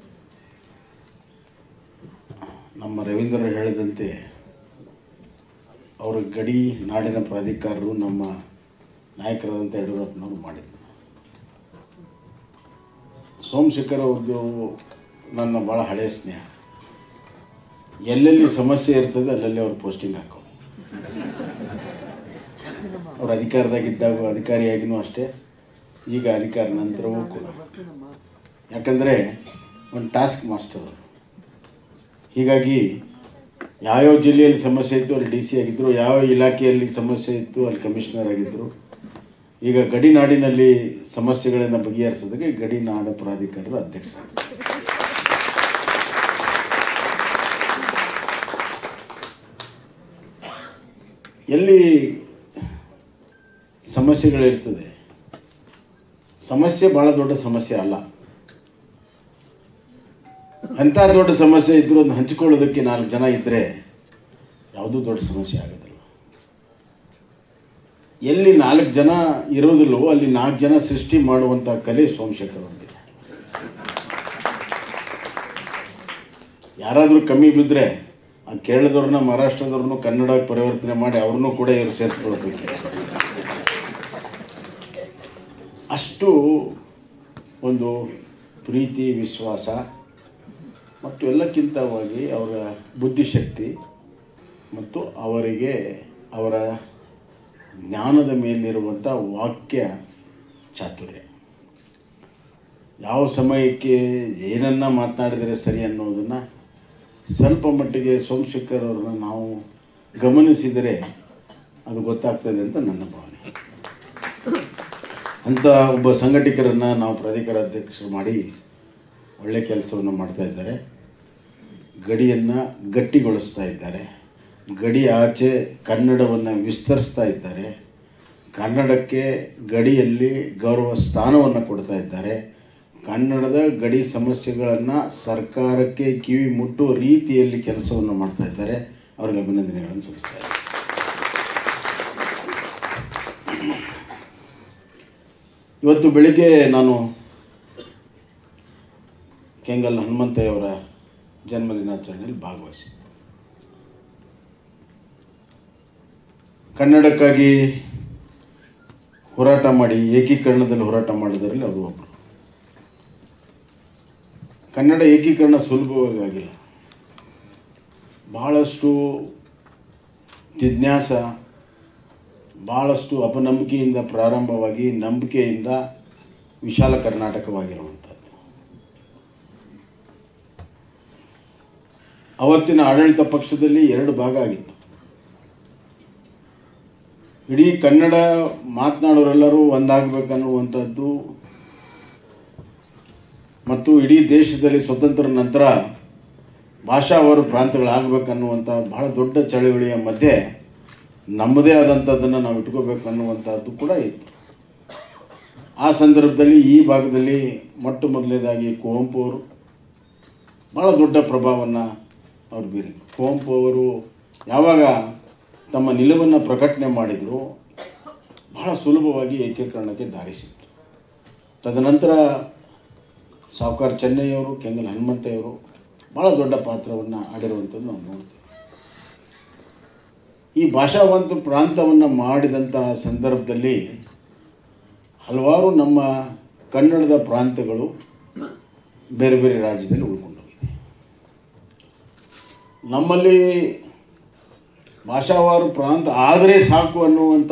ನಮ್ಮ ರವೀಂದ್ರ ಹೇಳಿದಂತೆ ಅವರ ಗಡಿ ನಾಡಿನ ಪ್ರಾಧಿಕಾರರು ನಮ್ಮ ನಾಯಕರಾದಂಥ ಯಡಿಯೂರಪ್ಪನವರು ಮಾಡಿದ್ರು ಸೋಮಶೇಖರ್ ಅವ್ರದ್ದು ನನ್ನ ಭಾಳ ಹಳೆಯ ಸ್ನೇಹ ಎಲ್ಲೆಲ್ಲಿ ಸಮಸ್ಯೆ ಇರ್ತದೆ ಅಲ್ಲಲ್ಲಿ ಅವ್ರು ಪೋಸ್ಟಿಂಗ್ ಹಾಕೋ ಅವ್ರು ಅಧಿಕಾರದಾಗಿದ್ದಾಗ ಅಧಿಕಾರಿಯಾಗಿನೂ ಅಷ್ಟೇ ಈಗ ಅಧಿಕಾರ ನಂತರವೂ ಕೂಡ ಯಾಕಂದರೆ ಒಂದು ಟಾಸ್ಕ್ ಮಾಸ್ಟರ್ ಅವರು ಹೀಗಾಗಿ ಯಾವ್ಯಾವ ಜಿಲ್ಲೆಯಲ್ಲಿ ಸಮಸ್ಯೆ ಇತ್ತು ಅಲ್ಲಿ ಡಿ ಸಿ ಆಗಿದ್ದರು ಯಾವ ಇಲಾಖೆಯಲ್ಲಿ ಸಮಸ್ಯೆ ಇತ್ತು ಅಲ್ಲಿ ಕಮಿಷನರ್ ಆಗಿದ್ದರು ಈಗ ಗಡಿನಾಡಿನಲ್ಲಿ ಸಮಸ್ಯೆಗಳನ್ನು ಬಗೆಹರಿಸೋದಕ್ಕೆ ಗಡಿನಾಡ ಪ್ರಾಧಿಕಾರದ ಅಧ್ಯಕ್ಷರು ಎಲ್ಲಿ ಸಮಸ್ಯೆಗಳಿರ್ತದೆ ಸಮಸ್ಯೆ ಭಾಳ ದೊಡ್ಡ ಸಮಸ್ಯೆ ಅಲ್ಲ ಎಂಥ ದೊಡ್ಡ ಸಮಸ್ಯೆ ಇದ್ರೂ ಒಂದು ಹಂಚಿಕೊಳ್ಳೋದಕ್ಕೆ ನಾಲ್ಕು ಜನ ಇದ್ದರೆ ಯಾವುದೂ ದೊಡ್ಡ ಸಮಸ್ಯೆ ಆಗೋದಿಲ್ಲ ಎಲ್ಲಿ ನಾಲ್ಕು ಜನ ಇರೋದಿಲ್ಲವೋ ಅಲ್ಲಿ ನಾಲ್ಕು ಜನ ಸೃಷ್ಟಿ ಮಾಡುವಂಥ ಕಲೆ ಸೋಮಶೇಖರ್ ಹೊಂದಿದೆ ಯಾರಾದರೂ ಕಮ್ಮಿ ಬಿದ್ದರೆ ಆ ಕೇರಳದವ್ರನ್ನ ಮಹಾರಾಷ್ಟ್ರದವ್ರನ್ನೂ ಕನ್ನಡ ಪರಿವರ್ತನೆ ಮಾಡಿ ಅವ್ರನ್ನೂ ಕೂಡ ಇವರು ಸೇರಿಸ್ಕೊಳ್ಬೇಕು ಅಷ್ಟು ಒಂದು ಪ್ರೀತಿ ವಿಶ್ವಾಸ ಮತ್ತು ಎಲ್ಲಕ್ಕಿಂತವಾಗಿ ಅವರ ಬುದ್ಧಿಶಕ್ತಿ ಮತ್ತು ಅವರಿಗೆ ಅವರ ಜ್ಞಾನದ ಮೇಲಿರುವಂಥ ವಾಕ್ಯ ಚಾತುರ್ಯ ಯಾವ ಸಮಯಕ್ಕೆ ಏನನ್ನ ಮಾತನಾಡಿದರೆ ಸರಿ ಅನ್ನೋದನ್ನು ಸ್ವಲ್ಪ ಮಟ್ಟಿಗೆ ಸೋಮಶೇಖರ್ ಅವ್ರನ್ನ ನಾವು ಗಮನಿಸಿದರೆ ಅದು ಗೊತ್ತಾಗ್ತದೆ ಅಂತ ನನ್ನ ಭಾವನೆ ಅಂಥ ಒಬ್ಬ ಸಂಘಟಕರನ್ನು ನಾವು ಪ್ರಾಧಿಕಾರ ಅಧ್ಯಕ್ಷರು ಮಾಡಿ ಒಳ್ಳೆಯ ಕೆಲಸವನ್ನು ಮಾಡ್ತಾ ಇದ್ದಾರೆ ಗಡಿಯನ್ನು ಗಟ್ಟಿಗೊಳಿಸ್ತಾ ಇದ್ದಾರೆ ಗಡಿ ಆಚೆ ಕನ್ನಡವನ್ನು ವಿಸ್ತರಿಸ್ತಾ ಇದ್ದಾರೆ ಕನ್ನಡಕ್ಕೆ ಗಡಿಯಲ್ಲಿ ಗೌರವ ಸ್ಥಾನವನ್ನು ಕೊಡ್ತಾ ಇದ್ದಾರೆ ಕನ್ನಡದ ಗಡಿ ಸಮಸ್ಯೆಗಳನ್ನು ಸರ್ಕಾರಕ್ಕೆ ಕಿವಿ ಮುಟ್ಟುವ ರೀತಿಯಲ್ಲಿ ಕೆಲಸವನ್ನು ಮಾಡ್ತಾ ಇದ್ದಾರೆ ಅವ್ರಿಗೆ ಅಭಿನಂದನೆಗಳನ್ನು ಸಲ್ಲಿಸ್ತಾರೆ ಇವತ್ತು ಬೆಳಿಗ್ಗೆ ನಾನು ಕೆಂಗಲ್ ಹನುಮಂತಯ್ಯವರ ಜನ್ಮದಿನಾಚರಣೆಯಲ್ಲಿ ಭಾಗವಹಿಸಿದ್ದೆ ಕನ್ನಡಕ್ಕಾಗಿ ಹೋರಾಟ ಮಾಡಿ ಏಕೀಕರಣದಲ್ಲಿ ಹೋರಾಟ ಮಾಡಿದರಲ್ಲಿ ಅವರು ಒಬ್ಬರು ಕನ್ನಡ ಏಕೀಕರಣ ಸುಲಭವಾಗಿ ಆಗಿಲ್ಲ ಬಹಳಷ್ಟು ಜಿಜ್ಞಾಸ ಭಾಳಷ್ಟು ಅಪನಂಬಿಕೆಯಿಂದ ಪ್ರಾರಂಭವಾಗಿ ನಂಬಿಕೆಯಿಂದ ವಿಶಾಲ ಕರ್ನಾಟಕವಾಗಿರುವಂಥದ್ದು ಅವತ್ತಿನ ಆಡಳಿತ ಪಕ್ಷದಲ್ಲಿ ಎರಡು ಭಾಗ ಆಗಿತ್ತು ಇಡೀ ಕನ್ನಡ ಮಾತನಾಡೋರೆಲ್ಲರೂ ಒಂದಾಗಬೇಕನ್ನುವಂಥದ್ದು ಮತ್ತು ಇಡೀ ದೇಶದಲ್ಲಿ ಸ್ವತಂತ್ರ ನಂತರ ಭಾಷಾವಾರು ಪ್ರಾಂತಗಳಾಗಬೇಕನ್ನುವಂಥ ಬಹಳ ದೊಡ್ಡ ಚಳವಳಿಯ ಮಧ್ಯೆ ನಮ್ಮದೇ ಆದಂಥದ್ದನ್ನು ನಾವು ಇಟ್ಕೋಬೇಕು ಅನ್ನುವಂಥದ್ದು ಕೂಡ ಇತ್ತು ಆ ಸಂದರ್ಭದಲ್ಲಿ ಈ ಭಾಗದಲ್ಲಿ ಮೊಟ್ಟ ಮೊದಲನೇದಾಗಿ ಕುವೆಂಪು ಅವರು ಭಾಳ ದೊಡ್ಡ ಪ್ರಭಾವವನ್ನು ಅವ್ರು ಬೀರಿದ್ರು ಕುವೆಂಪು ಅವರು ಯಾವಾಗ ತಮ್ಮ ನಿಲುವನ್ನು ಪ್ರಕಟಣೆ ಮಾಡಿದರು ಬಹಳ ಸುಲಭವಾಗಿ ಏಕೀಕರಣಕ್ಕೆ ದಾರಿ ಸಿಕ್ತು ತದನಂತರ ಸಾವುಕಾರ ಚೆನ್ನೈಯವರು ಕೆಂಗಲ್ ಹನುಮಂತಯ್ಯವರು ಭಾಳ ದೊಡ್ಡ ಪಾತ್ರವನ್ನು ಆಡಿರುವಂಥದ್ದು ನಾವು ನೋಡ್ತೀವಿ ಈ ಭಾಷಾವಂತ ಪ್ರಾಂತವನ್ನು ಮಾಡಿದಂತಹ ಸಂದರ್ಭದಲ್ಲಿ ಹಲವಾರು ನಮ್ಮ ಕನ್ನಡದ ಪ್ರಾಂತ್ಯಗಳು ಬೇರೆ ಬೇರೆ ರಾಜ್ಯದಲ್ಲಿ ಉಳ್ಕೊಂಡೋಗಿದೆ ನಮ್ಮಲ್ಲಿ ಭಾಷಾವಾರು ಪ್ರಾಂತ ಆದರೆ ಸಾಕು ಅನ್ನುವಂಥ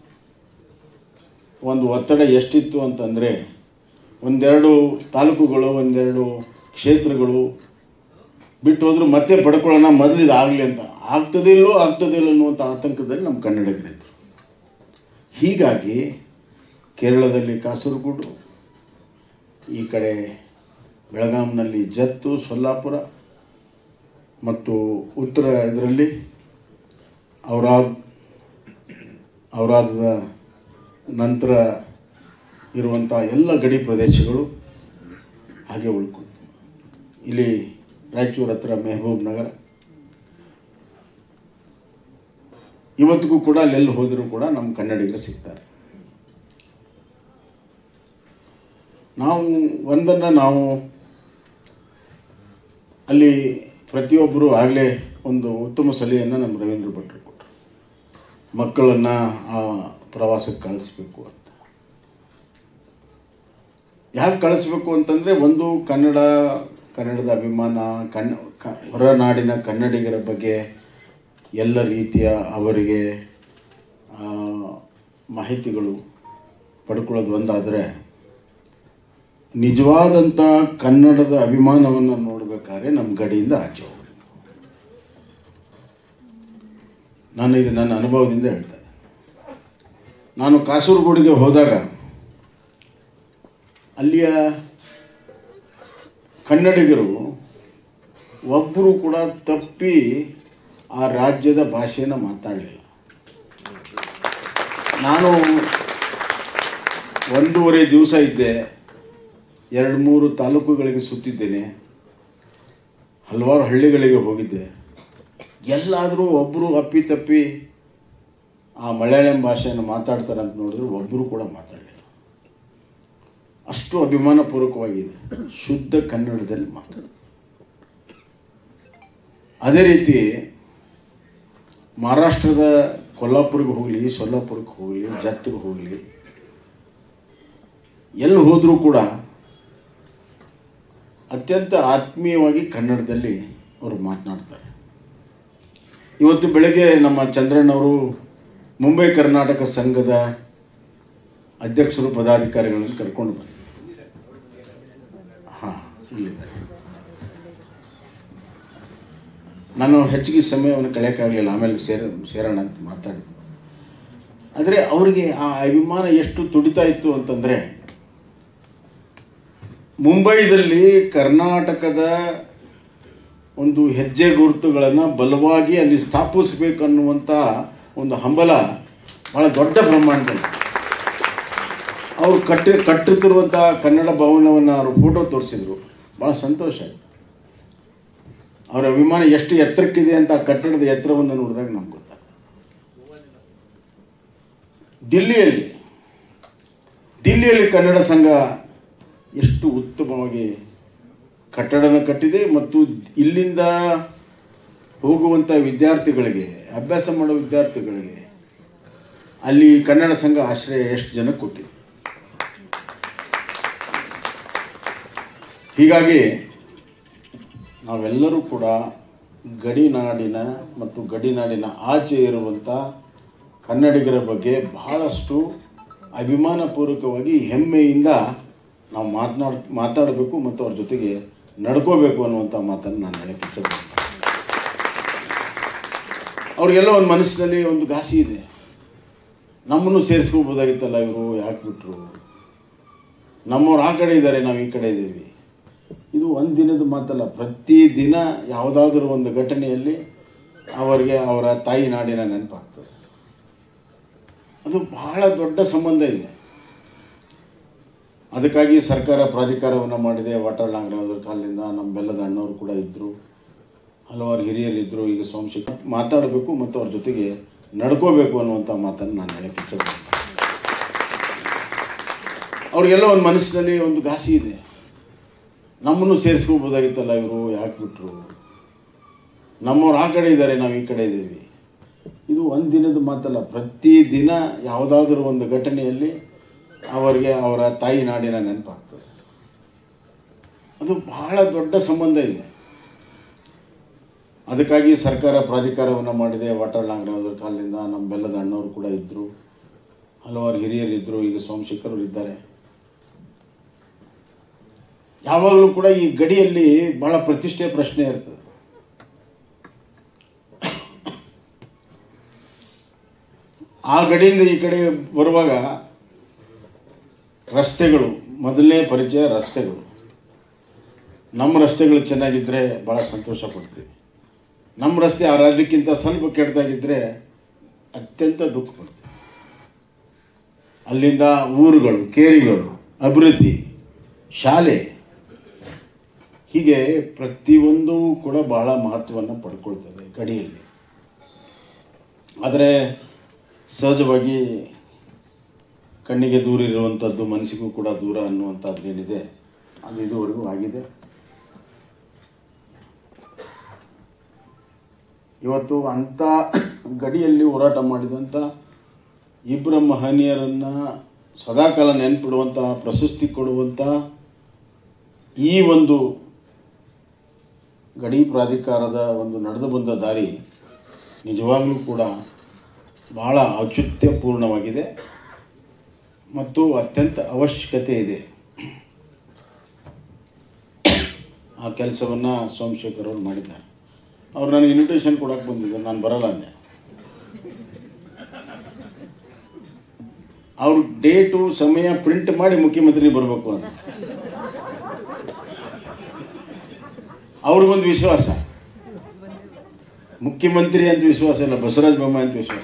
ಒಂದು ಒತ್ತಡ ಎಷ್ಟಿತ್ತು ಅಂತಂದರೆ ಒಂದೆರಡು ತಾಲೂಕುಗಳು ಒಂದೆರಡು ಕ್ಷೇತ್ರಗಳು ಬಿಟ್ಟು ಹೋದ್ರು ಮತ್ತೆ ಪಡ್ಕೊಳ್ಳೋಣ ಮೊದಲು ಇದು ಆಗಲಿ ಅಂತ ಆಗ್ತದಿಲ್ಲೋ ಆಗ್ತದಿಲ್ಲೋ ಅನ್ನುವಂಥ ಆತಂಕದಲ್ಲಿ ನಮ್ಮ ಕನ್ನಡಿಗರಿದ್ದರು ಹೀಗಾಗಿ ಕೇರಳದಲ್ಲಿ ಕಾಸರಗೋಡು ಈ ಕಡೆ ಬೆಳಗಾಂನಲ್ಲಿ ಜತ್ತು ಸೊಲ್ಲಾಪುರ ಮತ್ತು ಉತ್ತರ ಇದರಲ್ಲಿ ಔರಾದ್ ಔರಾದದ ನಂತರ ಇರುವಂಥ ಎಲ್ಲ ಗಡಿ ಪ್ರದೇಶಗಳು ಹಾಗೆ ಉಳ್ಕೊಂಡು ಇಲ್ಲಿ ರಾಯಚೂರು ಹತ್ರ ಮೆಹಬೂಬ್ ನಗರ ಇವತ್ತಿಗೂ ಕೂಡ ಅಲ್ಲೆಲ್ಲಿ ಹೋದರೂ ಕೂಡ ನಮ್ಮ ಕನ್ನಡಿಗರು ಸಿಗ್ತಾರೆ ನಾವು ಒಂದನ್ನು ನಾವು ಅಲ್ಲಿ ಪ್ರತಿಯೊಬ್ಬರು ಆಗಲೇ ಒಂದು ಉತ್ತಮ ಸಲಹೆಯನ್ನು ನಮ್ಮ ರವೀಂದ್ರ ಭಟ್ರು ಕೊಟ್ಟರು ಮಕ್ಕಳನ್ನು ಆ ಪ್ರವಾಸಕ್ಕೆ ಕಳಿಸ್ಬೇಕು ಅಂತ ಯಾಕೆ ಕಳಿಸ್ಬೇಕು ಅಂತಂದರೆ ಒಂದು ಕನ್ನಡ ಕನ್ನಡದ ಅಭಿಮಾನ ಕನ್ನ ಕ ಹೊರನಾಡಿನ ಕನ್ನಡಿಗರ ಬಗ್ಗೆ ಎಲ್ಲ ರೀತಿಯ ಅವರಿಗೆ ಆ, ಮಾಹಿತಿಗಳು ಪಡ್ಕೊಳ್ಳೋದು ಒಂದಾದರೆ ನಿಜವಾದಂಥ ಕನ್ನಡದ ಅಭಿಮಾನವನ್ನು ನೋಡಬೇಕಾದ್ರೆ ನಮ್ಮ ಗಡಿಯಿಂದ ಆಚೆ ಹೋಗ್ಬೇಕು ನಾನು ಇದು ನನ್ನ ಅನುಭವದಿಂದ ಹೇಳ್ತಾ ಇದ್ದೀನಿ. ನಾನು ಕಾಸರಗೋಡಿಗೆ ಹೋದಾಗ ಅಲ್ಲಿಯ ಕನ್ನಡಿಗರು ಒಬ್ಬರು ಕೂಡ ತಪ್ಪಿ ಆ ರಾಜ್ಯದ ಭಾಷೆಯನ್ನು ಮಾತಾಡಲಿಲ್ಲ ನಾನು ಒಂದೂವರೆ ದಿವಸ ಇದ್ದೆ ಎರಡು ಮೂರು ತಾಲೂಕುಗಳಿಗೆ ಸುತ್ತಿದ್ದೇನೆ ಹಲವಾರು ಹಳ್ಳಿಗಳಿಗೆ ಹೋಗಿದ್ದೆ ಎಲ್ಲಾದರೂ ಒಬ್ಬರು ಅಪ್ಪಿತಪ್ಪಿ ಆ ಮಲಯಾಳಂ ಭಾಷೆಯನ್ನು ಮಾತಾಡ್ತಾರೆ ಅಂತ ನೋಡಿದ್ರೆ ಒಬ್ಬರು ಕೂಡ ಮಾತಾಡಲಿಲ್ಲ ಅಷ್ಟು ಅಭಿಮಾನಪೂರ್ವಕವಾಗಿದೆ ಶುದ್ಧ ಕನ್ನಡದಲ್ಲಿ ಮಾತಾಡ ಅದೇ ರೀತಿ ಮಹಾರಾಷ್ಟ್ರದ ಕೊಲ್ಲಾಪುರಿಗೆ ಹೋಗಲಿ ಸೊಲ್ಲಾಪುರಕ್ಕೆ ಹೋಗಲಿ ಜತ್ತಿಗೆ ಹೋಗಲಿ ಎಲ್ಲಿ ಹೋದರೂ ಕೂಡ ಅತ್ಯಂತ ಆತ್ಮೀಯವಾಗಿ ಕನ್ನಡದಲ್ಲಿ ಅವರು ಮಾತನಾಡ್ತಾರೆ ಇವತ್ತು ಬೆಳಗ್ಗೆ ನಮ್ಮ ಚಂದ್ರಣ್ಣವರು ಮುಂಬೈ ಕರ್ನಾಟಕ ಸಂಘದ ಅಧ್ಯಕ್ಷರು ಪದಾಧಿಕಾರಿಗಳನ್ನು ಕರ್ಕೊಂಡು ಬಂದರು ಹಾಂ ಇಲ್ಲಿದ್ದಾರೆ ನಾನು ಹೆಚ್ಚಿಗೆ ಸಮಯವನ್ನು ಕಳೆಯೋಕ್ಕಾಗಲಿಲ್ಲ ಆಮೇಲೆ ಸೇರ ಸೇರೋಣ ಅಂತ ಮಾತಾಡಿ ಆದರೆ ಅವರಿಗೆ ಆ ಅಭಿಮಾನ ಎಷ್ಟು ತುಡಿತಾ ಇತ್ತು ಅಂತಂದರೆ ಮುಂಬೈದಲ್ಲಿ ಕರ್ನಾಟಕದ ಒಂದು ಹೆಜ್ಜೆ ಗುರುತುಗಳನ್ನು ಬಲವಾಗಿ ಅಲ್ಲಿ ಸ್ಥಾಪಿಸಬೇಕನ್ನುವಂಥ ಒಂದು ಹಂಬಲ ಭಾಳ ದೊಡ್ಡ ಬ್ರಹ್ಮಾಂಡದಲ್ಲಿ ಅವರು ಕಟ್ಟಿ ಕಟ್ಟುತ್ತಿರುವಂಥ ಕನ್ನಡ ಭವನವನ್ನು ಅವರು ಫೋಟೋ ತೋರಿಸಿದ್ರು ಭಾಳ ಸಂತೋಷ ಆಯ್ತು ಅವರ ಅಭಿಮಾನ ಎಷ್ಟು ಎತ್ತರಕ್ಕಿದೆ ಅಂತ ಆ ಕಟ್ಟಡದ ಎತ್ತರವನ್ನು ನೋಡಿದಾಗ ನಮ್ಗೆ ಗೊತ್ತಾಗ್ತದೆ ದಿಲ್ಲಿಯಲ್ಲಿ ದಿಲ್ಲಿಯಲ್ಲಿ ಕನ್ನಡ ಸಂಘ ಎಷ್ಟು ಉತ್ತಮವಾಗಿ ಕಟ್ಟಡನ ಕಟ್ಟಿದೆ ಮತ್ತು ಇಲ್ಲಿಂದ ಹೋಗುವಂಥ ವಿದ್ಯಾರ್ಥಿಗಳಿಗೆ ಅಭ್ಯಾಸ ಮಾಡೋ ವಿದ್ಯಾರ್ಥಿಗಳಿಗೆ ಅಲ್ಲಿ ಕನ್ನಡ ಸಂಘ ಆಶ್ರಯ ಎಷ್ಟು ಜನ ಕೊಟ್ಟಿದೆ ಹೀಗಾಗಿ ನಾವೆಲ್ಲರೂ ಕೂಡ ಗಡಿನಾಡಿನ ಮತ್ತು ಗಡಿನಾಡಿನ ಆಚೆ ಇರುವಂಥ ಕನ್ನಡಿಗರ ಬಗ್ಗೆ ಬಹಳಷ್ಟು ಅಭಿಮಾನಪೂರ್ವಕವಾಗಿ ಹೆಮ್ಮೆಯಿಂದ ನಾವು ಮಾತನಾಡ್ ಮಾತಾಡಬೇಕು ಮತ್ತು ಅವ್ರ ಜೊತೆಗೆ ನಡ್ಕೋಬೇಕು ಅನ್ನುವಂಥ ಮಾತನ್ನು ನಾನು ಹೇಳಕ್ಕೆ ಇಷ್ಟಪಡ್ತೀನಿ ಅವ್ರಿಗೆಲ್ಲ ಒಂದು ಮನಸ್ಸಿನಲ್ಲಿ ಒಂದು ಘಾಸಿ ಇದೆ ನಮ್ಮನ್ನು ಸೇರಿಸ್ಕೋಬೋದಾಗಿತ್ತಲ್ಲ ಇವರು ಯಾಕೆ ಬಿಟ್ಟರು ನಮ್ಮವ್ರು ಆ ಕಡೆ ಇದ್ದಾರೆ ನಾವು ಈ ಕಡೆ ಇದ್ದೀವಿ ಇದು ಒಂದು ದಿನದ ಮಾತಲ್ಲ ಪ್ರತಿ ದಿನ ಯಾವುದಾದ್ರೂ ಒಂದು ಘಟನೆಯಲ್ಲಿ ಅವರಿಗೆ ಅವರ ತಾಯಿ ನಾಡಿನ ನೆನಪಾಗ್ತದೆ ಅದು ಬಹಳ ದೊಡ್ಡ ಸಂಬಂಧ ಇದೆ ಅದಕ್ಕಾಗಿ ಸರ್ಕಾರ ಪ್ರಾಧಿಕಾರವನ್ನು ಮಾಡಿದೆ ವಾಟಾಳ್ ನಾಗರಾಜರ ಕಾಲದಿಂದ ನಮ್ಮ ಬೆಲ್ಲದ ಅಣ್ಣವರು ಕೂಡ ಇದ್ದರು ಹಲವಾರು ಹಿರಿಯರಿದ್ದರು ಈಗ ಸೋಮಶೇಖರ್ ಮಾತಾಡಬೇಕು ಮತ್ತು ಅವ್ರ ಜೊತೆಗೆ ನಡ್ಕೋಬೇಕು ಅನ್ನುವಂಥ ಮಾತನ್ನು ನಾನು ಹೇಳಕ್ಕೆ ಇಷ್ಟಪಡ್ತೀನಿ ಅವ್ರಿಗೆಲ್ಲ ಒಂದು ಮನಸ್ಸಿನಲ್ಲಿ ಒಂದು ಘಾಸಿ ಇದೆ ನಮ್ಮನ್ನು ಸೇರಿಸ್ಕೋಬೋದಾಗಿತ್ತಲ್ಲ ಇವರು ಯಾಕೆ ಬಿಟ್ಟರು ನಮ್ಮವ್ರು ಆ ಕಡೆ ಇದ್ದಾರೆ ನಾವು ಈ ಕಡೆ ಇದ್ದೀವಿ ಇದು ಒಂದು ದಿನದ ಮಾತಲ್ಲ ಪ್ರತಿ ದಿನ ಯಾವುದಾದ್ರೂ ಒಂದು ಘಟನೆಯಲ್ಲಿ ಅವರಿಗೆ ಅವರ ತಾಯಿ ನಾಡಿನ ನೆನಪಾಗ್ತದೆ ಅದು ಬಹಳ ದೊಡ್ಡ ಸಂಬಂಧ ಇದೆ ಅದಕ್ಕಾಗಿ ಸರ್ಕಾರ ಪ್ರಾಧಿಕಾರವನ್ನು ಮಾಡಿದೆ ವಾಟಾಳ್ ನಾಗರಾಜರ ಕಾಲದಿಂದ ನಮ್ಮ ಬೆಲ್ಲದ ಅಣ್ಣವರು ಕೂಡ ಇದ್ದರು ಹಲವಾರು ಹಿರಿಯರಿದ್ದರು ಈಗ ಸೋಮಶೇಖರ್ ಅವರು ಇದ್ದಾರೆ ಯಾವಾಗಲೂ ಕೂಡ ಈ ಗಡಿಯಲ್ಲಿ ಬಹಳ ಪ್ರತಿಷ್ಠೆ ಪ್ರಶ್ನೆ ಇರ್ತದೆ ಆ ಗಡಿಯಿಂದ ಈ ಕಡೆ ಬರುವಾಗ ರಸ್ತೆಗಳು ಮೊದಲನೇ ಪರಿಚಯ ರಸ್ತೆಗಳು ನಮ್ಮ ರಸ್ತೆಗಳು ಚೆನ್ನಾಗಿದ್ದರೆ ಭಾಳ ಸಂತೋಷ ಪಡ್ತೀವಿ ನಮ್ಮ ರಸ್ತೆ ಆ ರಾಜ್ಯಕ್ಕಿಂತ ಸ್ವಲ್ಪ ಕೆಟ್ಟದಾಗಿದ್ದರೆ ಅತ್ಯಂತ ದುಃಖ ಪಡ್ತೀವಿ ಅಲ್ಲಿಂದ ಊರುಗಳು ಕೇರಿಗಳು ಅಭಿವೃದ್ಧಿ ಶಾಲೆ ಹೀಗೆ ಪ್ರತಿಯೊಂದು ಕೂಡ ಬಹಳ ಮಹತ್ವವನ್ನು ಪಡ್ಕೊಳ್ತದೆ ಗಡಿಯಲ್ಲಿ ಆದರೆ ಸಹಜವಾಗಿ ಕಣ್ಣಿಗೆ ದೂರ ಇರುವಂಥದ್ದು ಮನಸ್ಸಿಗೂ ಕೂಡ ದೂರ ಅನ್ನುವಂಥದ್ದೇನಿದೆ ಅದು ಇದುವರೆಗೂ ಆಗಿದೆ ಇವತ್ತು ಅಂಥ ಗಡಿಯಲ್ಲಿ ಹೋರಾಟ ಮಾಡಿದಂಥ ಇಬ್ಬರ ಮಹನೀಯರನ್ನು ಸದಾಕಾಲ ನೆನ್ಪಿಡುವಂಥ ಪ್ರಶಸ್ತಿ ಕೊಡುವಂಥ ಈ ಒಂದು ಗಡಿ ಪ್ರಾಧಿಕಾರದ ಒಂದು ನಡೆದು ಬಂದ ದಾರಿ ನಿಜವಾಗಲೂ ಕೂಡ ಬಹಳ ಔಚಿತ್ಯಪೂರ್ಣವಾಗಿದೆ ಮತ್ತು ಅತ್ಯಂತ ಅವಶ್ಯಕತೆ ಇದೆ ಆ ಕೆಲಸವನ್ನು ಸೋಮಶೇಖರ್ ಅವರು ಮಾಡಿದ್ದಾರೆ ಅವ್ರು ನನಗೆ ಇನ್ವಿಟೇಷನ್ ಕೊಡಕ್ಕೆ ಬಂದಿದ್ದರು ನಾನು ಬರಲ್ಲ ಅಂದೆ ಅವ್ರು ಡೇಟು ಸಮಯ ಪ್ರಿಂಟ್ ಮಾಡಿ ಮುಖ್ಯಮಂತ್ರಿ ಬರಬೇಕು ಅಂತ ಅವ್ರಿಗೊಂದು ವಿಶ್ವಾಸ ಮುಖ್ಯಮಂತ್ರಿ ಅಂತ ವಿಶ್ವಾಸ ಇಲ್ಲ ಬಸವರಾಜ ಬೊಮ್ಮಾಯಿ ಅಂತ ವಿಶ್ವಾಸ